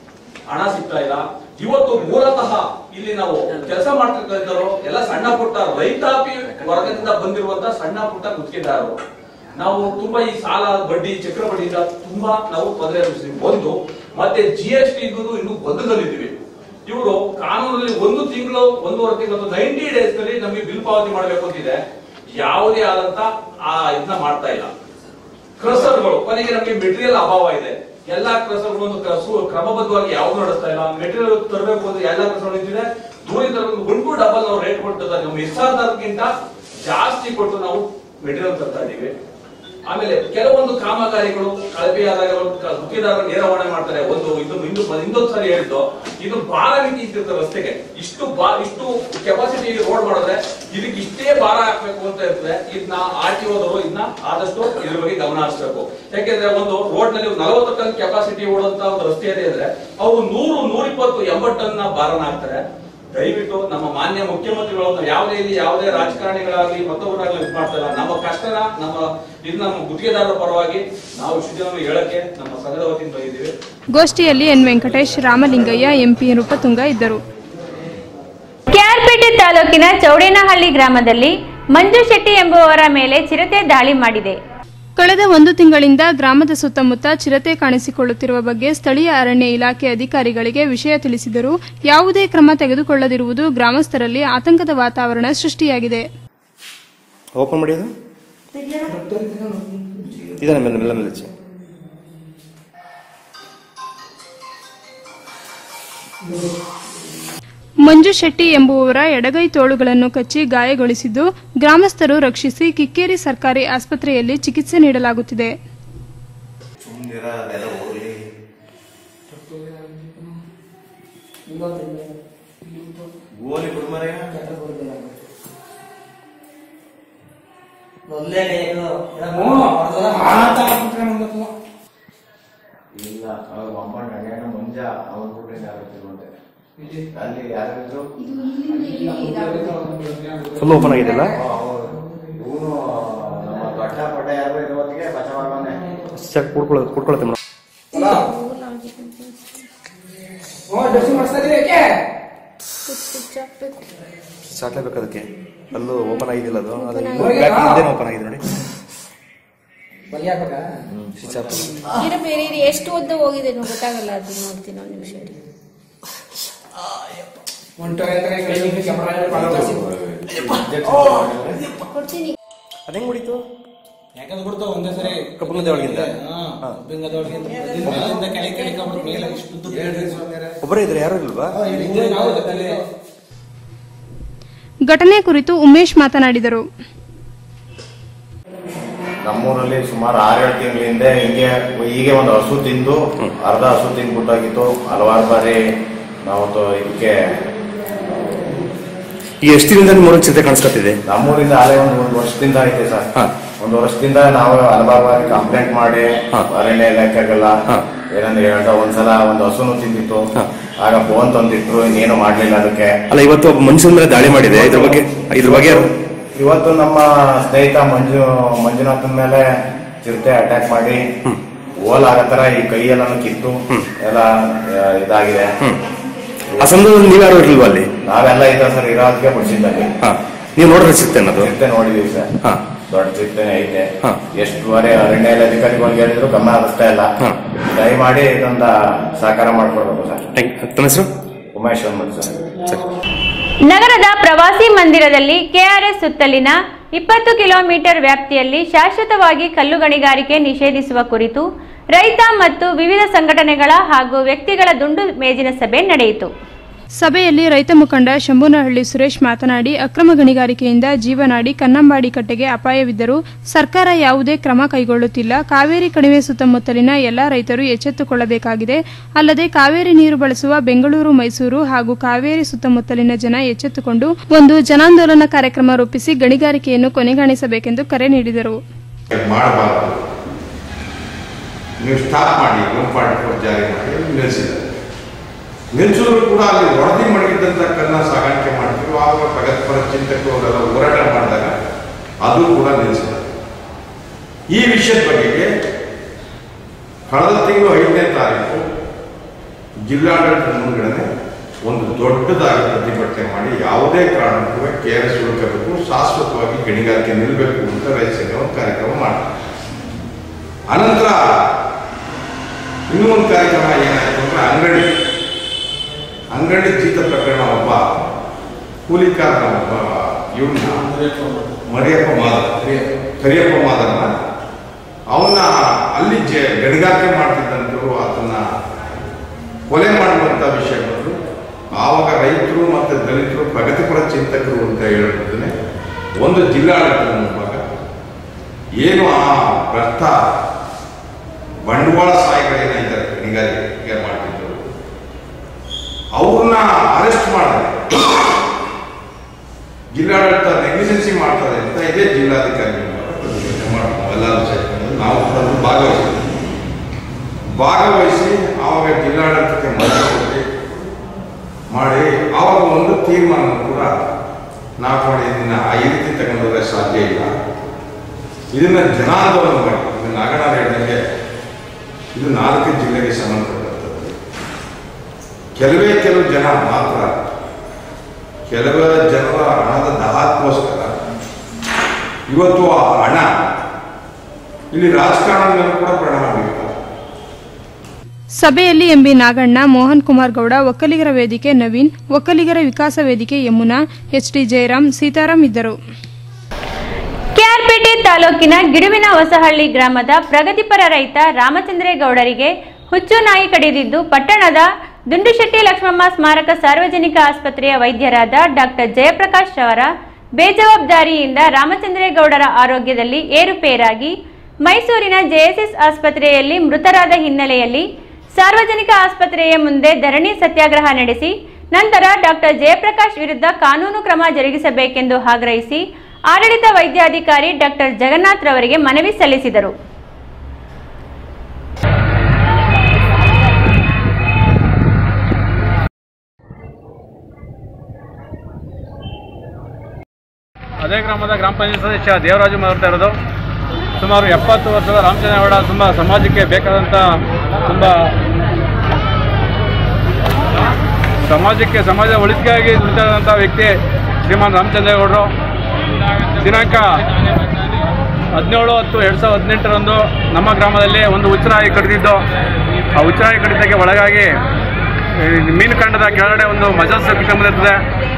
ಹಣ ಸಿಗ್ತಾ ಇಲ್ಲ ಇವತ್ತು ಮೂಲತಃ ಇಲ್ಲಿ ನಾವು ಕೆಲಸ ಮಾಡ್ತಿರ್ತಕ್ಕಂಥವ್ರು ಎಲ್ಲ ಸಣ್ಣ ಪುಟ್ಟ ರೈತಾಪಿ ವರ್ಗದಿಂದ ಬಂದಿರುವಂತ ಸಣ್ಣ ಪುಟ್ಟ ಗುತ್ತಿಗೆದಾರರು ನಾವು ತುಂಬಾ ಈ ಸಾಲ ಬಡ್ಡಿ ಚಕ್ರ ಬಡ್ಡಿಯಿಂದ ತುಂಬಾ ನಾವು ತೊಂದರೆ ಅನುಭವಿಸ್ತೀವಿ ಒಂದು ಮತ್ತೆ ಜಿ ಎಸ್ ಟಿ ಇನ್ನು ಗೊಂದಲದಲ್ಲಿದ್ದೀವಿ ಇವರು ಕಾನೂನಲ್ಲಿ ಒಂದು ತಿಂಗಳು ಒಂದೂವರೆ ತಿಂಗಳು ನೈಂಟಿ ಡೇಸ್ ನಲ್ಲಿ ನಮಗೆ ಬಿಲ್ ಪಾವತಿ ಮಾಡಬೇಕು ಅಂತಿದೆ ಯಾವುದೇ ಆದಂತ ಆ ಇದನ್ನ ಮಾಡ್ತಾ ಇಲ್ಲ ಕ್ರಸರ್ಗಳು ಕೊನೆಗೆ ನಮಗೆ ಮೆಟೀರಿಯಲ್ ಅಭಾವ ಇದೆ ಎಲ್ಲಾ ಕ್ರಸರ್ಗಳು ಒಂದು ಕ್ರ- ಸು- ಕ್ರಮಬದ್ಧವಾಗಿ ಯಾವ್ದು ನಡೆಸ್ತಾ ಇಲ್ಲ ಮೆಟೀರಿಯಲ್ ತರಬೇಕು ಅಂದ್ರೆ ಎಲ್ಲಾ ಕ್ರಸರ್ ನಿಂತಿದೆ ದೂರ ತರಬೇಕು ಒಂದು ಡಬಲ್ ನಾವು ರೇಟ್ ಕೊಟ್ಟು ನಮ್ಮ ಎಷ್ಟಾದಕ್ಕಿಂತ ಜಾಸ್ತಿ ಕೊಟ್ಟು ನಾವು ಮೆಟೀರಿಯಲ್ ತರ್ತಾ ಇದೀವಿ ಆಮೇಲೆ ಕೆಲವೊಂದು ಕಾಮಗಾರಿಗಳು ಕಳಪೆಯಾದಾಗ ಗುತ್ತಿಗೆದಾರರು ನೇರವಾಣೆ ಮಾಡ್ತಾರೆ ಒಂದು ಇದು ಇಂದು ಇನ್ನೊಂದು ಸರಿ ಹೇಳಿದ್ದು ಇದು ಭಾರ ಮಿತಿ ಇರ್ತಿರುತ್ತೆ ರಸ್ತೆಗೆ ಇಷ್ಟು ಬಾ ಇಷ್ಟು ಕೆಪಾಸಿಟಿ ರೋಡ್ ಮಾಡಿದ್ರೆ ಇದಕ್ಕೆ ಇಷ್ಟೇ ಭಾರ ಹಾಕ್ಬೇಕು ಅಂತ ಇರ್ತದೆ ಇದನ್ನ ಆರ್ ಟಿ ಓದವರು ಇದನ್ನ ಆದಷ್ಟು ಇದ್ರ ಬಗ್ಗೆ ಗಮನ ಹರಿಸಬೇಕು ಯಾಕೆಂದ್ರೆ ಒಂದು ರೋಡ್ ನಲ್ಲಿ ನಲವತ್ತು ಟನ್ ಕೆಪಾಸಿಟಿ ಓಡುವಂತ ಒಂದು ರಸ್ತೆ ಇದೆ ಅಂದ್ರೆ ಅವರು ನೂರು ನೂರಿಪ್ಪತ್ತು ಎಂಬತ್ತು ಟನ್ ಭಾರನ ಹಾಕ್ತಾರೆ ದಯವಿಟ್ಟು ನಮ್ಮ ಮಾನ್ಯ ಮುಖ್ಯಮಂತ್ರಿಗಳು ನಾವು ಯಾವುದೇ ಇಲ್ಲಿ ಯಾವುದೇ ರಾಜಕಾರಣಿಗಳಾಗಲಿ ಮತ್ತೊಬ್ಬರಾಗಲಿ ಇದು ಮಾಡ್ತಾರೆ ನಮ್ಮ ಕಷ್ಟನ ನಮ್ಮ ಇದು ನಮ್ಮ ಗುತ್ತಿಗೆದಾರರ ಪರವಾಗಿ ನಾವು ಇಷ್ಟು ಜನ ಹೇಳಕ್ಕೆ ನಮ್ಮ ಸಂಘದ ವತಿಯಿಂದ ಬಂದಿದ್ದೀವಿ ಗೋಷ್ಠಿಯಲ್ಲಿ ಎನ್ ವೆಂಕಟೇಶ್ ರಾಮಲಿಂಗಯ್ಯ ಎಂಪಿ ನೃಪತುಂಗ ಇದ್ದರು ಕೆಆರ್ಪೇಟೆ ತಾಲೂಕಿನ ಚೌಡೇನಹಳ್ಳಿ ಗ್ರಾಮದಲ್ಲಿ ಮಂಜು ಶೆಟ್ಟಿ ಎಂಬುವವರ ಮೇಲೆ ಚಿರತೆ ದಾಳಿ ಮಾಡಿದೆ ಕಳೆದ ಒಂದು ತಿಂಗಳಿಂದ ಗ್ರಾಮದ ಸುತ್ತಮುತ್ತ ಚಿರತೆ ಕಾಣಿಸಿಕೊಳ್ಳುತ್ತಿರುವ ಬಗ್ಗೆ ಸ್ಥಳೀಯ ಅರಣ್ಯ ಇಲಾಖೆ ಅಧಿಕಾರಿಗಳಿಗೆ ವಿಷಯ ತಿಳಿಸಿದರೂ ಯಾವುದೇ ಕ್ರಮ ತೆಗೆದುಕೊಳ್ಳದಿರುವುದು ಗ್ರಾಮಸ್ಥರಲ್ಲಿ ಆತಂಕದ ವಾತಾವರಣ ಸೃಷ್ಟಿಯಾಗಿದೆ ಓಪನ್ ಮಾಡಿ ಅದು ಇದನ್ನ ಮೇಲೆ ಮೇಲೆ ಮೇಲೆ ಹಚ್ಚಿ. ಮಂಜು ಶೆಟ್ಟಿ ಎಂಬುವವರ ಎಡಗೈ ತೋಳುಗಳನ್ನು ಕಚ್ಚಿ ಗಾಯಗೊಳಿಸಿದ್ದು ಗ್ರಾಮಸ್ಥರು ರಕ್ಷಿಸಿ ಕಿಕ್ಕೇರಿ ಸರ್ಕಾರಿ ಆಸ್ಪತ್ರೆಯಲ್ಲಿ ಚಿಕಿತ್ಸೆ ನೀಡಲಾಗುತ್ತಿದೆ ಸುಮ್ನಿರ ಅದೆಲ್ಲ ಹೋಗ್ಲಿ ಗೋಲಿ ಬಿಡ್ಮರೆ ಇಲ್ಲ ಅವ್ರ ಅಮ್ಮ ಗಂಡ ಮುಂಜ ಅವ್ರ ಕೂಡ ಯಾರಿರುವಂತೆ ಅಲ್ಲಿ ಯಾರಿದ್ರು ಫುಲ್ ಓಪನ್ ಆಗಿದೆಯಲ್ಲ ಇವನು ನಮ್ಮ ದೊಡ್ಡ ಪಡ್ಡ ಯಾರು ಇರುವತ್ತಿಗೆ ಬಚಾವಾಗವನೆ ಸರ್ ಕುಡ್ಕೊಳ್ಳೋದು ಕುಡ್ಕೊಳತ್ತೆ ಮೇಡಮ್ ಸಾಕ್ಲೇಬೇಕು ಅದಕ್ಕೆ ಅಲ್ಲೂ ಓಪನ್ ಆಗಿದಿಲ್ಲ ಅದು ಅದು ಹಿಂದೆ ಓಪನ್ ಆಗಿದೆ ನೋಡಿ ಹ್ಮ್, ಸ್ವಿಚ್ ಆಫ್ ಆಗಿದೆ. ಇರ ಬೇರೆ ಇರಿ ಎಷ್ಟು ಉದ್ದ ಹೋಗಿದೆ ನೀವು ಗೊತ್ತಾಗಲ್ಲ ಅದು ನೋಡ್ತೀನಿ ಒಂದು ನಿಮಿಷ ಇರಿ ಕೊಡ್ತೀನಿ ಅದು ಹೆಂಗ್ ಹೊಡಿತು ಯಾಕಂದ್ರೆ ಬಿಡ್ತಾವ ಒಂದೇ ಸರಿ ಕಬ್ಬಂಗದ ಒಳಗಿಂದ ಕಬ್ಬಿಂಗದ ಒಳಗಿಂದ ಮೇಲಿಂದ ಕೆಳಗೆ ಕೆಳಗೆ ಬಿಟ್ಟು ಮೇಲೆ ಇಷ್ಟು ಉದ್ದ ಹೇಳ್ರಿ ಸ್ವಾಮಿಯರೇ. ಒಬ್ಬರೇ ಇದ್ರೆ ಯಾರು ಇಲ್ವಾ ಇದ್ರೆ ನಾವು ಜೊತೆಲಿ ಘಟನೆ ಕುರಿತು ಉಮೇಶ್ ಮಾತನಾಡಿದರು ನಮ್ಮೂರಲ್ಲಿ ಸುಮಾರು ಆರೇಳು ತಿಂಗಳ ಹಿಂದೆ ಹಿಂಗೆ ಹೀಗೆ ಒಂದು ಹಸು ತಿಂದು ಅರ್ಧ ಹಸು ತಿಂದ್ಬಿಟ್ಟಾಗಿತ್ತು ಹಲವಾರು ಬಾರಿ ನಾವು ತ- ಇದಕ್ಕೆ ಈಗ ಎಷ್ಟು ದಿನದಿಂದ ನಿಮ್ಮ ಊರಲ್ಲಿ ಚಿರತೆ ಕಾಣಿಸ್ಕೊತಿದೆ ನಮ್ಮೂರಿಂದ ಅಲ್ಲೇ ಒಂದು ಒಂದು ವರ್ಷದಿಂದ ಐತೆ ಸರ್ ಒಂದು ವರ್ಷದಿಂದ ನಾವು ಹಲವಾರು ಬಾರಿ ಕಂಪ್ಲೇಂಟ್ ಮಾಡಿ ಅರಣ್ಯ ಇಲಾಖೆಗೆಲ್ಲ ಏನಂದ್ರೆ ಹೇಳ್ದ ಒಂದ್ಸಲ ಒಂದು ಹಸುನು ತಿಂದಿತ್ತು ಆಗ ಫೋನ್ ತಂದಿಟ್ರು ಇನ್ನೇನು ಮಾಡ್ಲಿಲ್ಲ ಅದಕ್ಕೆ ಅಲ್ಲ ಇವತ್ತು ಒಬ್ಬ ಮನುಷ್ಯನ ಮೇಲೆ ದಾಳಿ ಮಾಡಿದೆ ಇದ್ರ ಬಗ್ಗೆ ಇದ್ರ ಬಗ್ಗೆ ಯಾರು ಇವತ್ತು ನಮ್ಮ ಸ್ನೇಹಿತ ಮಂಜು ಮಂಜುನಾಥನ್ ಮೇಲೆ ಚಿರತೆ ಅಟ್ಯಾಕ್ ಮಾಡಿ ಓಲ್ ಆಗೋ ತರ ಈ ಕೈಯೆಲ್ಲ ಕಿತ್ತು ಎಲ್ಲ ಆ, ಇದಾಗಿದೆ ಆ ಸಂದರ್ಭದಲ್ಲಿ ನೀವ್ಯಾರು ಇರ್ಲಿಲ್ವಾ ಅಲ್ಲಿ ನಾವೆಲ್ಲ ಇದ್ದ ಸರ್ ಇರೋದಕ್ಕೆ ಬಿಡಿಸಿದ್ದಲ್ಲಿ ನೀವು ನೋಡಿದ್ರೆ ಚಿರತೆ ಅನ್ನೋದು ಚಿರತೆ ನೋಡಿದೀವಿ ಸರ್ ದೊಡ್ಡ ಚಿರತೆನೆ ಐತೆ ಎಷ್ಟು ಬಾರಿ ಅರಣ್ಯ ಅಧಿಕಾರಿಗಳಿಗೆ ಹೇಳಿದ್ರು ಗಮನ ಹರಿಸ್ತಾ ಇಲ್ಲ ದಯಮಾಡಿ ಇದೊಂದ ಸಹಕಾರ ಮಾಡ್ಕೊಡ್ಬೇಕು ಸರ್ ತಮ್ಮ ಹೆಸರು ಉಮೇಶ್ ಅಂದ್ಬಿಟ್ಟು ಸರ್ ನಗರದ ಪ್ರವಾಸಿ ಮಂದಿರದಲ್ಲಿ ಕೆಆರ್ಎಸ್ ಸುತ್ತಲಿನ ಇಪ್ಪತ್ತು ಕಿಲೋಮೀಟರ್ ವ್ಯಾಪ್ತಿಯಲ್ಲಿ ಶಾಶ್ವತವಾಗಿ ಕಲ್ಲು ಗಣಿಗಾರಿಕೆ ನಿಷೇಧಿಸುವ ಕುರಿತು ರೈತ ಮತ್ತು ವಿವಿಧ ಸಂಘಟನೆಗಳ ಹಾಗೂ ವ್ಯಕ್ತಿಗಳ ದುಂಡು ಮೇಜಿನ ಸಭೆ ನಡೆಯಿತು ಸಭೆಯಲ್ಲಿ ರೈತ ಮುಖಂಡ ಶಂಭುನಹಳ್ಳಿ ಸುರೇಶ್ ಮಾತನಾಡಿ ಅಕ್ರಮ ಗಣಿಗಾರಿಕೆಯಿಂದ ಜೀವನಾಡಿ ಕನ್ನಂಬಾಡಿ ಕಟ್ಟೆಗೆ ಅಪಾಯವಿದ್ದರೂ ಸರ್ಕಾರ ಯಾವುದೇ ಕ್ರಮ ಕೈಗೊಳ್ಳುತ್ತಿಲ್ಲ ಕಾವೇರಿ ಕಣಿವೆ ಸುತ್ತಮುತ್ತಲಿನ ಎಲ್ಲಾ ರೈತರು ಎಚ್ಚೆತ್ತುಕೊಳ್ಳಬೇಕಾಗಿದೆ ಅಲ್ಲದೆ ಕಾವೇರಿ ನೀರು ಬಳಸುವ ಬೆಂಗಳೂರು ಮೈಸೂರು ಹಾಗೂ ಕಾವೇರಿ ಸುತ್ತಮುತ್ತಲಿನ ಜನ ಎಚ್ಚೆತ್ತುಕೊಂಡು ಒಂದು ಜನಾಂದೋಲನ ಕಾರ್ಯಕ್ರಮ ರೂಪಿಸಿ ಗಣಿಗಾರಿಕೆಯನ್ನು ಕೊನೆಗಾಣಿಸಬೇಕೆಂದು ಕರೆ ನೀಡಿದರು ಮಾಡಬಾರ್ದು ನೀವು ಸ್ಟಾಪ್ ಮಾಡಿ ಗುಂಪಾಟಿ ಜಾರಿ ಮಾಡಿ ನಿಲ್ಲಿಸಿದ್ದಾರೆ ನಿಲ್ಲಿಸಿದ್ರು ಕೂಡ ಅಲ್ಲಿ ವರದಿ ಮಾಡಿದ್ದಂಥ ಕನ್ನ ಸಾಗಾಣಿಕೆ ಮಾಡ್ತೀವಿ ಆವಾಗ ಪ್ರಗತಿಪರ ಚಿಂತಕರು ಅವರೆಲ್ಲ ಹೋರಾಟ ಮಾಡಿದಾಗ ಅದು ಕೂಡ ನಿಲ್ಲಿಸಿದ್ದಾರೆ ಈ ವಿಷಯದ ಬಗೆಗೆ ಕಳೆದ ತಿಂಗಳು ಐದನೇ ತಾರೀಕು ಜಿಲ್ಲಾಡಳಿತದ ಮುಂದ್ಗಡೆ ಒಂದು ದೊಡ್ಡದಾಗಿ ಪ್ರತಿಭಟನೆ ಮಾಡಿ ಯಾವುದೇ ಕಾರಣಕ್ಕೂ ಕೆ ಆರ್ ಎಸ್ ಉಳ್ಕೋಬೇಕು ಶಾಶ್ವತವಾಗಿ ಗಣಿಗಾರಿಕೆ ನಿಲ್ಲಬೇಕು ಅಂತ ರೈತ ಸಂಘ ಒಂದು ಕಾರ್ಯಕ್ರಮ ಮಾಡ್ತಾರೆ ಅನಂತರ ಇನ್ನೂ ಒಂದು ಕಾರ್ಯಕ್ರಮ ಏನಾಯ್ತು ಅಂದ್ರೆ ಅಂಗಡಿ ಅಂಗಡಿ ಜೀತ ಪ್ರಕರಣ ಒಬ್ಬ ಕೂಲಿಕಾರನ ಒಬ್ಬ ಇವನ್ನ ಮರಿಯಪ್ಪ ಮಾದರ್ ಕರಿಯಪ್ಪ ಮಾದರ್ನ ಅವನ್ನ ಅಲ್ಲಿ ಜೆ ಗಣಿಗಾರಿಕೆ ಮಾಡ್ತಿದ್ದಂಥವ್ರು ಆತನ ಕೊಲೆ ಮಾಡುವಂತ ವಿಷಯ ಬಂದು ಆವಾಗ ರೈತರು ಮತ್ತು ದಲಿತರು ಪ್ರಗತಿಪರ ಚಿಂತಕರು ಅಂತ ಹೇಳಿದ್ರೆ ಒಂದು ಜಿಲ್ಲಾಡಳಿತದ ಮುಂಭಾಗ ಏನು ಆ ಭ್ರಷ್ಟ ಬಂಡವಾಳ ಸಾಯಿಗಳೇನಿದ್ದಾರೆ ಗಣಿಗಾರಿಕೆ ಮಾಡ್ತಿದ್ರು ಅವ್ರನ್ನ ಅರೆಸ್ಟ್ ಮಾಡಿದ್ರೆ ಜಿಲ್ಲಾಡಳಿತ ನೆಗ್ಲಿಜೆನ್ಸಿ ಮಾಡ್ತಾರೆ ಅಂತ ಇದೇ ಜಿಲ್ಲಾಧಿಕಾರಿ ಮುಂಭಾಗ ಪ್ರತಿಭಟನೆ ಮಾಡ್ತಾರೆ ಎಲ್ಲರೂ ಸೇರ್ಕೊಂಡು ನಾವು ಕೂಡ ಅದ್ರಲ್ಲಿ ಭಾಗವಹಿಸ್ತೀವಿ ಭಾಗವಹಿಸಿ ಆವಾಗ ಜಿಲ್ಲಾಡಳಿತಕ್ಕೆ ಮನವಿ ಕೊಟ್ಟು ಮಾಡಿ ಆವಾಗ ಒಂದು ತೀರ್ಮಾನ ಕೂಡ ನಾವು ಮಾಡಿ ಇದನ್ನ ಈ ರೀತಿ ತಗೊಂಡೋದ್ರೆ ಸಾಧ್ಯ ಇಲ್ಲ ಇದನ್ನ ಜನಾಂದೋಲನ ಮಾಡಿ ಇದನ್ನ ನಾಗಣ್ಣ ಹೇಳಿದಂಗೆ ಇದು ನಾಲ್ಕು ಜಿಲ್ಲೆಗೆ ಸಂಬಂಧಪಟ್ಟಂಥದ್ದು ಕೆಲವೇ ಕೆಲವು ಜನ ಮಾತ್ರ ಕೆಲವೇ ಜನರ ಹಣದ ದಾಹಕ್ಕೋಸ್ಕರ ಇವತ್ತು ಆ ಹಣ ಇಲ್ಲಿ ರಾಜಕಾರಣದ ಮೇಲೆ ಕೂಡ ಪರಿಣಾಮ ಬೀರ್ತಾರೆ ಸಭೆಯಲ್ಲಿ ಎಂಬಿ ನಾಗಣ್ಣ ಮೋಹನ್ ಕುಮಾರ್ ಗೌಡ ಒಕ್ಕಲಿಗರ ವೇದಿಕೆ ನವೀನ್ ಒಕ್ಕಲಿಗರ ವಿಕಾಸ ವೇದಿಕೆ ಯಮುನಾ ಎಚ್ಡಿ ಜಯರಾಮ್ ಸೀತಾರಾಮ್ ಇದ್ದರು ಕೆಆರ್ಪೇಟೆ ತಾಲೂಕಿನ ಗಿಡುವಿನ ಹೊಸಹಳ್ಳಿ ಗ್ರಾಮದ ಪ್ರಗತಿಪರ ರೈತ ರಾಮಚಂದ್ರೇಗೌಡರಿಗೆ ಹುಚ್ಚು ನಾಯಿ ಕಡಿದಿದ್ದು ಪಟ್ಟಣದ ದುಂಡುಶೆಟ್ಟಿ ಲಕ್ಷ್ಮಮ್ಮ ಸ್ಮಾರಕ ಸಾರ್ವಜನಿಕ ಆಸ್ಪತ್ರೆಯ ವೈದ್ಯರಾದ ಡಾಕ್ಟರ್ ಜಯಪ್ರಕಾಶ್ ಅವರ ಬೇಜವಾಬ್ದಾರಿಯಿಂದ ರಾಮಚಂದ್ರೇಗೌಡರ ಆರೋಗ್ಯದಲ್ಲಿ ಏರುಪೇರಾಗಿ ಮೈಸೂರಿನ ಜೆಎಸ್ಎಸ್ ಆಸ್ಪತ್ರೆಯಲ್ಲಿ ಮೃತರಾದ ಹಿನ್ನೆಲೆಯಲ್ಲಿ ಸಾರ್ವಜನಿಕ ಆಸ್ಪತ್ರೆಯ ಮುಂದೆ ಧರಣಿ ಸತ್ಯಾಗ್ರಹ ನಡೆಸಿ ನಂತರ ಡಾಕ್ಟರ್ ಜಯಪ್ರಕಾಶ್ ವಿರುದ್ಧ ಕಾನೂನು ಕ್ರಮ ಜರುಗಿಸಬೇಕೆಂದು ಆಗ್ರಹಿಸಿ ಆಡಳಿತ ವೈದ್ಯಾಧಿಕಾರಿ ಡಾಕ್ಟರ್ ಜಗನ್ನಾಥ್ ರವರಿಗೆ ಮನವಿ ಸಲ್ಲಿಸಿದರು ಅದೇ ಗ್ರಾಮದ ಗ್ರಾಮ ಪಂಚಾಯತ್ ಸದಸ್ಯ ದೇವರಾಜು ಮಾತಾಡ್ತಾ ಇರೋದು ಸುಮಾರು ಎಪ್ಪತ್ತು ವರ್ಷದ ರಾಮಚಂದ್ರಗೌಡ ತುಂಬ ಸಮಾಜಕ್ಕೆ ಬೇಕಾದಂಥ ತುಂಬ ಸಮಾಜಕ್ಕೆ ಸಮಾಜದ ಒಳಿತಿಗಾಗಿ ದುಡಿತಾದಂಥ ವ್ಯಕ್ತಿ ಶ್ರೀಮಾನ್ ರಾಮಚಂದ್ರೇಗೌಡರು ದಿನಾಂಕ ಹದಿನೇಳು ಹತ್ತು ಎರಡು ಸಾವಿರದ ಹದಿನೆಂಟರಂದು ನಮ್ಮ ಗ್ರಾಮದಲ್ಲಿ ಒಂದು ಉಚ್ಚರಾಯಿ ಕಡಿದಿದ್ದು ಆ ಉಚ್ಚರಾಯಿ ಕಡಿತಕ್ಕೆ ಒಳಗಾಗಿ ಈ ಮೀನು ಕಂಡದ ಕೆಳಗಡೆ ಒಂದು ಮಜಾಸ್ ಕಂಡುಬಂದಿರ್ತದೆ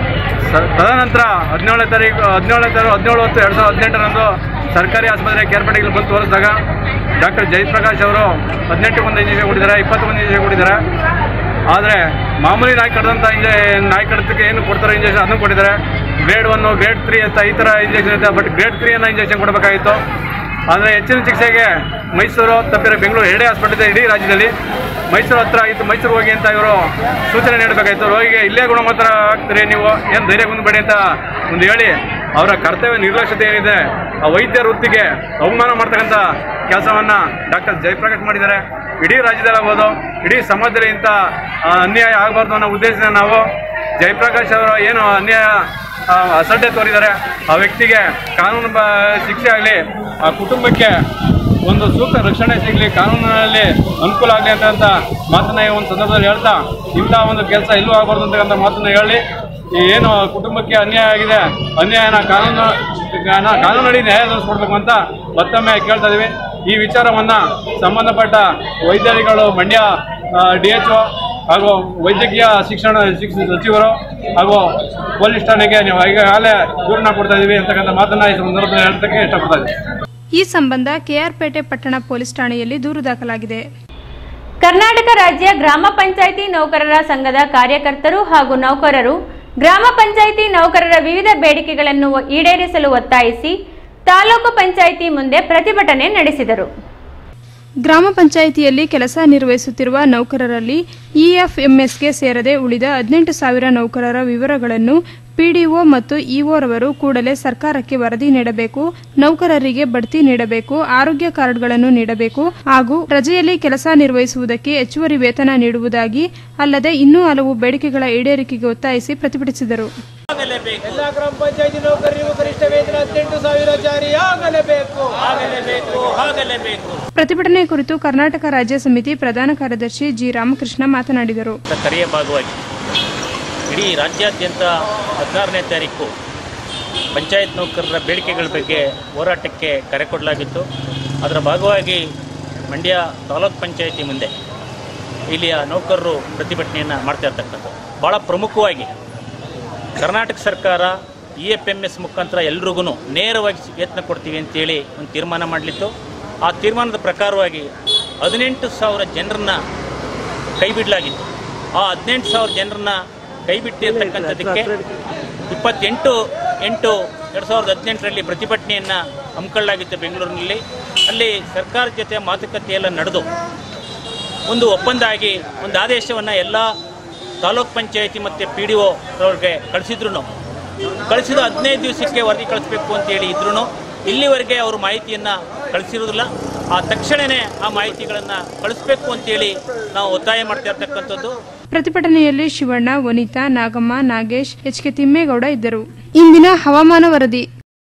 ಸ- ತದನಂತರ ಹದಿನೇಳನೇ ತಾರೀಕು ಹದಿನೇಳನೇ ತಾರೀಕು ಹದಿನೇಳು ಹತ್ತು ಎರಡು ಸಾವಿರದ ಹದಿನೆಂಟರಂದು ಸರ್ಕಾರಿ ಆಸ್ಪತ್ರೆ ಕೇರ್ಪೇಟೆಗೆ ಬಂದು ತೋರಿಸಿದಾಗ ಡಾಕ್ಟರ್ ಜಯಪ್ರಕಾಶ್ ಅವರು ಹದಿನೆಂಟು ಒಂದು ಇಂಜೆಕ್ಷನ್ ಕೊಟ್ಟಿದ್ದಾರೆ ಇಪ್ಪತ್ತು ಒಂದು ಇಂಜೆಕ್ಷನ್ ಕೊಟ್ಟಿದ್ದಾರೆ ಆದರೆ ಮಾಮೂಲಿ ನಾಯಿ ಕಡ್ದಂಥ ಇಂಜೆ ನಾಯಿ ಕಡತಕ್ಕೆ ಏನು ಕೊಡ್ತಾರೆ ಇಂಜೆಕ್ಷನ್ ಅದನ್ನು ಕೊಟ್ಟಿದ್ದಾರೆ ಗ್ರೇಡ್ ಒನ್ನು ಗ್ರೇಡ್ ತ್ರೀ ಅಂತ ಈ ಥರ ಇಂಜೆಕ್ಷನ್ ಇದೆ ಬಟ್ ಗ್ರೇಡ್ ತ್ರೀಯನ್ನು ಇಂಜೆಕ್ಷನ್ ಕೊಡಬೇಕಾಗಿತ್ತು ಆದರೆ ಹೆಚ್ಚಿನ ಚಿಕಿತ್ಸೆಗೆ ಮೈಸೂರು ತಪ್ಪಿರೋ ಬೆಂಗಳೂರು ಎರಡೇ ಹಾಸ್ಪಿಟಲ್ ಇದೆ ಇಡೀ ರಾಜ್ಯದಲ್ಲಿ ಮೈಸೂರು ಹತ್ರ ಇತ್ತು ಮೈಸೂರು ಹೋಗಿ ಅಂತ ಇವರು ಸೂಚನೆ ನೀಡಬೇಕಾಗಿತ್ತು ರೋಗಿಗೆ ಇಲ್ಲೇ ಗುಣಮುಖ ಆಗ್ತೀರಿ ನೀವು ಏನು ಧೈರ್ಯ ಹೊಂದಬೇಡಿ ಅಂತ ಒಂದು ಹೇಳಿ ಅವರ ಕರ್ತವ್ಯ ನಿರ್ಲಕ್ಷ್ಯತೆ ಏನಿದೆ ಆ ವೈದ್ಯ ವೃತ್ತಿಗೆ ಅವಮಾನ ಮಾಡ್ತಕ್ಕಂಥ ಕೆಲಸವನ್ನ ಡಾಕ್ಟರ್ ಜಯಪ್ರಕಾಶ್ ಮಾಡಿದ್ದಾರೆ ಇಡೀ ರಾಜ್ಯದಲ್ಲಿ ಆಗ್ಬೋದು ಇಡೀ ಸಮಾಜದಲ್ಲಿ ಇಂಥ ಆ, ಅನ್ಯಾಯ ಆಗಬಾರ್ದು ಅನ್ನೋ ಉದ್ದೇಶದಿಂದ ನಾವು ಜಯಪ್ರಕಾಶ್ ಅವರು ಏನು ಅನ್ಯಾಯ ಆ, ಅಸಡ್ಡೆ ತೋರಿದ್ದಾರೆ ಆ ವ್ಯಕ್ತಿಗೆ ಕಾನೂನು ಬ- ಶಿಕ್ಷೆ ಆಗಲಿ ಆ ಕುಟುಂಬಕ್ಕೆ ಒಂದು ಸೂಕ್ತ ರಕ್ಷಣೆ ಸಿಗಲಿ ಕಾನೂನಿನಲ್ಲಿ ಅನುಕೂಲ ಆಗಲಿ ಅಂತ ಮಾತನ್ನ ಈ ಒಂದು ಸಂದರ್ಭದಲ್ಲಿ ಹೇಳ್ತಾ ಇಂಥ ಒಂದು ಕೆಲಸ ಎಲ್ಲೂ ಆಗಬಾರ್ದು ಅಂತಕ್ಕಂಥ ಮಾತನ್ನ ಹೇಳಿ ಈ ಏನು ಕುಟುಂಬಕ್ಕೆ ಅನ್ಯಾಯ ಆಗಿದೆ ಅನ್ಯಾಯನ ಕಾನೂನು ನ- ಕಾನೂನಡಿ ನ್ಯಾಯ ದೊರಕಿಸ್ಕೊಡ್ಬೇಕು ಅಂತ ಮತ್ತೊಮ್ಮೆ ಕೇಳ್ತಾ ಇದೀವಿ ಈ ವಿಚಾರವನ್ನ ಸಂಬಂಧಪಟ್ಟ ವೈದ್ಯಾಧಿಗಳು ಮಂಡ್ಯ ಡಿ ಎಚ್ ಒ ಹಾಗೂ ವೈದ್ಯಕೀಯ ಶಿಕ್ಷಣ ಶಿಕ್ಷಣ ಸಚಿವರು ಹಾಗೂ ಪೊಲೀಸ್ ಠಾಣೆಗೆ ನೀವು ಈಗಾಗಲೇ ದೂರನ್ನ ಕೊಡ್ತಾ ಇದೀವಿ ಅಂತಕ್ಕಂಥ ಮಾತನ್ನ ಈ ಸಂದರ್ಭದಲ್ಲಿ ಹೇಳ್ತಕ್ಕೆ ಇಷ್ಟಪಡ್ತಾ ಇದ್ದೀನಿ ಈ ಸಂಬಂಧ ಕೆಆರ್ಪೇಟೆ ಪಟ್ಟಣ ಪೊಲೀಸ್ ಠಾಣೆಯಲ್ಲಿ ದೂರು ದಾಖಲಾಗಿದೆ ಕರ್ನಾಟಕ ರಾಜ್ಯ ಗ್ರಾಮ ಪಂಚಾಯಿತಿ ನೌಕರರ ಸಂಘದ ಕಾರ್ಯಕರ್ತರು ಹಾಗೂ ನೌಕರರು ಗ್ರಾಮ ಪಂಚಾಯಿತಿ ನೌಕರರ ವಿವಿಧ ಬೇಡಿಕೆಗಳನ್ನು ಈಡೇರಿಸಲು ಒತ್ತಾಯಿಸಿ ತಾಲೂಕು ಪಂಚಾಯಿತಿ ಮುಂದೆ ಪ್ರತಿಭಟನೆ ನಡೆಸಿದರು ಗ್ರಾಮ ಪಂಚಾಯಿತಿಯಲ್ಲಿ ಕೆಲಸ ನಿರ್ವಹಿಸುತ್ತಿರುವ ನೌಕರರಲ್ಲಿ ಇಎಫ್ಎಂಎಸ್ಗೆ ಸೇರದೆ ಉಳಿದ ಹದಿನೆಂಟು ಸಾವಿರ ನೌಕರರ ವಿವರಗಳನ್ನು ಪಿಡಿಒ ಮತ್ತು ಇಒರವರು ಕೂಡಲೇ ಸರ್ಕಾರಕ್ಕೆ ವರದಿ ನೀಡಬೇಕು ನೌಕರರಿಗೆ ಬಡ್ತಿ ನೀಡಬೇಕು ಆರೋಗ್ಯ ಕಾರ್ಡ್ಗಳನ್ನು ನೀಡಬೇಕು ಹಾಗೂ ರಜೆಯಲ್ಲಿ ಕೆಲಸ ನಿರ್ವಹಿಸುವುದಕ್ಕೆ ಹೆಚ್ಚುವರಿ ವೇತನ ನೀಡುವುದಾಗಿ ಅಲ್ಲದೆ ಇನ್ನೂ ಹಲವು ಬೇಡಿಕೆಗಳ ಈಡೇರಿಕೆಗೆ ಒತ್ತಾಯಿಸಿ ಪ್ರತಿಭಟಿಸಿದರು ಎಲ್ಲ ಗ್ರಾಮ ಪಂಚಾಯತಿ ನೌಕರರಿಗೂ ಗರಿಷ್ಠ ವೇತನ ಹದಿನೆಂಟು ಸಾವಿರ ಜಾರಿ ಆಗಲೇಬೇಕು ಆಗಲೇಬೇಕು ಆಗಲೇಬೇಕು ಪ್ರತಿಭಟನೆ ಕುರಿತು ಕರ್ನಾಟಕ ರಾಜ್ಯ ಸಮಿತಿ ಪ್ರಧಾನ ಕಾರ್ಯದರ್ಶಿ ಜಿ ರಾಮಕೃಷ್ಣ ಮಾತನಾಡಿದರು ಕರೆಯ ಭಾಗವಾಗಿ ಇಡೀ ರಾಜ್ಯಾದ್ಯಂತ ಹದಿನಾರನೇ ತಾರೀಕು ಪಂಚಾಯತ್ ನೌಕರರ ಬೇಡಿಕೆಗಳ ಬಗ್ಗೆ ಹೋರಾಟಕ್ಕೆ ಕರೆ ಕೊಡಲಾಗಿತ್ತು ಅದರ ಭಾಗವಾಗಿ ಮಂಡ್ಯ ತಾಲೂಕ್ ಪಂಚಾಯತಿ ಮುಂದೆ ಇಲ್ಲಿಯ ನೌಕರರು ಪ್ರತಿಭಟನೆಯನ್ನು ಮಾಡ್ತಾ ಇರ್ತಕ್ಕಂಥದ್ದು ಭಾಳ ಪ್ರಮುಖವಾಗಿ ಕರ್ನಾಟಕ ಸರ್ಕಾರ ಇ ಎಫ್ ಎಮ್ ಎಸ್ ಮುಖಾಂತರ ಎಲ್ರಿಗೂ ನೇರವಾಗಿ ವೇತನ ಕೊಡ್ತೀವಿ ಅಂತೇಳಿ ಒಂದು ತೀರ್ಮಾನ ಮಾಡಲಿತ್ತು ಆ ತೀರ್ಮಾನದ ಪ್ರಕಾರವಾಗಿ ಹದಿನೆಂಟು ಸಾವಿರ ಜನರನ್ನ ಕೈ ಬಿಡಲಾಗಿತ್ತು ಆ ಹದಿನೆಂಟು ಸಾವಿರ ಜನರನ್ನ ಕೈ ಬಿಟ್ಟಿರ್ತಕ್ಕಂಥದ್ದಕ್ಕೆ ಇಪ್ಪತ್ತೆಂಟು ಎಂಟು ಎರಡು ಸಾವಿರದ ಹದಿನೆಂಟರಲ್ಲಿ ಪ್ರತಿಭಟನೆಯನ್ನು ಹಮ್ಮಿಕೊಳ್ಳಲಾಗಿತ್ತು ಬೆಂಗಳೂರಿನಲ್ಲಿ ಅಲ್ಲಿ ಸರ್ಕಾರದ ಜೊತೆ ಮಾತುಕತೆ ಎಲ್ಲ ನಡೆದು ಒಂದು ಒಪ್ಪಂದ ಆಗಿ ಒಂದು ಆದೇಶವನ್ನು ಎಲ್ಲ ತಾಲೂಕ್ ಪಂಚಾಯತಿ ಮತ್ತು ಪಿ ಡಿ ಒವ್ರಿಗೆ ಕಳಿಸಿದ್ರು ಕಳಿಸಿದ ಹದಿನೈದು ದಿವಸಕ್ಕೆ ವರದಿ ಕಳಿಸ್ಬೇಕು ಅಂತೇಳಿ ಇದ್ರೂ ಇಲ್ಲಿವರೆಗೆ ಅವರು ಮಾಹಿತಿಯನ್ನು ಕಳಿಸಿರೋದಿಲ್ಲ ಆ ತಕ್ಷಣವೇ ಆ ಮಾಹಿತಿಗಳನ್ನು ಕಳಿಸ್ಬೇಕು ಅಂತೇಳಿ ನಾವು ಒತ್ತಾಯ ಮಾಡ್ತಾ ಇರ್ತಕ್ಕಂಥದ್ದು ಪ್ರತಿಭಟನೆಯಲ್ಲಿ ಶಿವಣ್ಣ ವನಿತಾ ನಾಗಮ್ಮ ನಾಗೇಶ್ ಎಚ್ ಕೆ ತಿಮ್ಮೇಗೌಡ ಇದ್ದರು ಇಂದಿನ ಹವಾಮಾನ ವರದಿ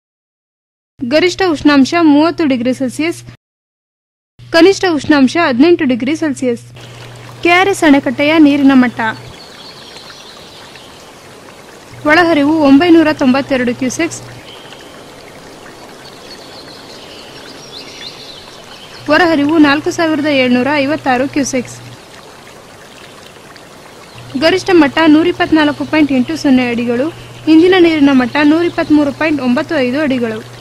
ಗರಿಷ್ಠ ಉಷ್ಣಾಂಶ ಮೂವತ್ತು ಡಿಗ್ರಿ ಸೆಲ್ಸಿಯಸ್ ಕನಿಷ್ಠ ಉಷ್ಣಾಂಶ ಹದಿನೆಂಟು ಡಿಗ್ರಿ ಸೆಲ್ಸಿಯಸ್ ಕೆಆರ್ಎಸ್ ಅಣೆಕಟ್ಟೆಯ ನೀರಿನ ಮಟ್ಟ ಒಳಹರಿವು ಒಂಬೈನೂರ ತೊಂಬತ್ತೆರಡು ಕ್ಯೂಸೆಕ್ಸ್ ಹೊರಹರಿವು ನಾಲ್ಕು ಸಾವಿರದ ಏಳ್ನೂರ ಐವತ್ತಾರು ಕ್ಯೂಸೆಕ್ಸ್ ಗರಿಷ್ಠ ಮಟ್ಟ ನೂರಿಪ್ಪತ್ನಾಲ್ಕು ಪಾಯಿಂಟ್ ಎಂಟು ಸೊನ್ನೆ ಅಡಿಗಳು ಇಂದಿನ ನೀರಿನ ಮಟ್ಟ ನೂರಿಪ್ಪತ್ಮೂರು ಪಾಯಿಂಟ್ ಒಂಬತ್ತು ಐದು ಅಡಿಗಳು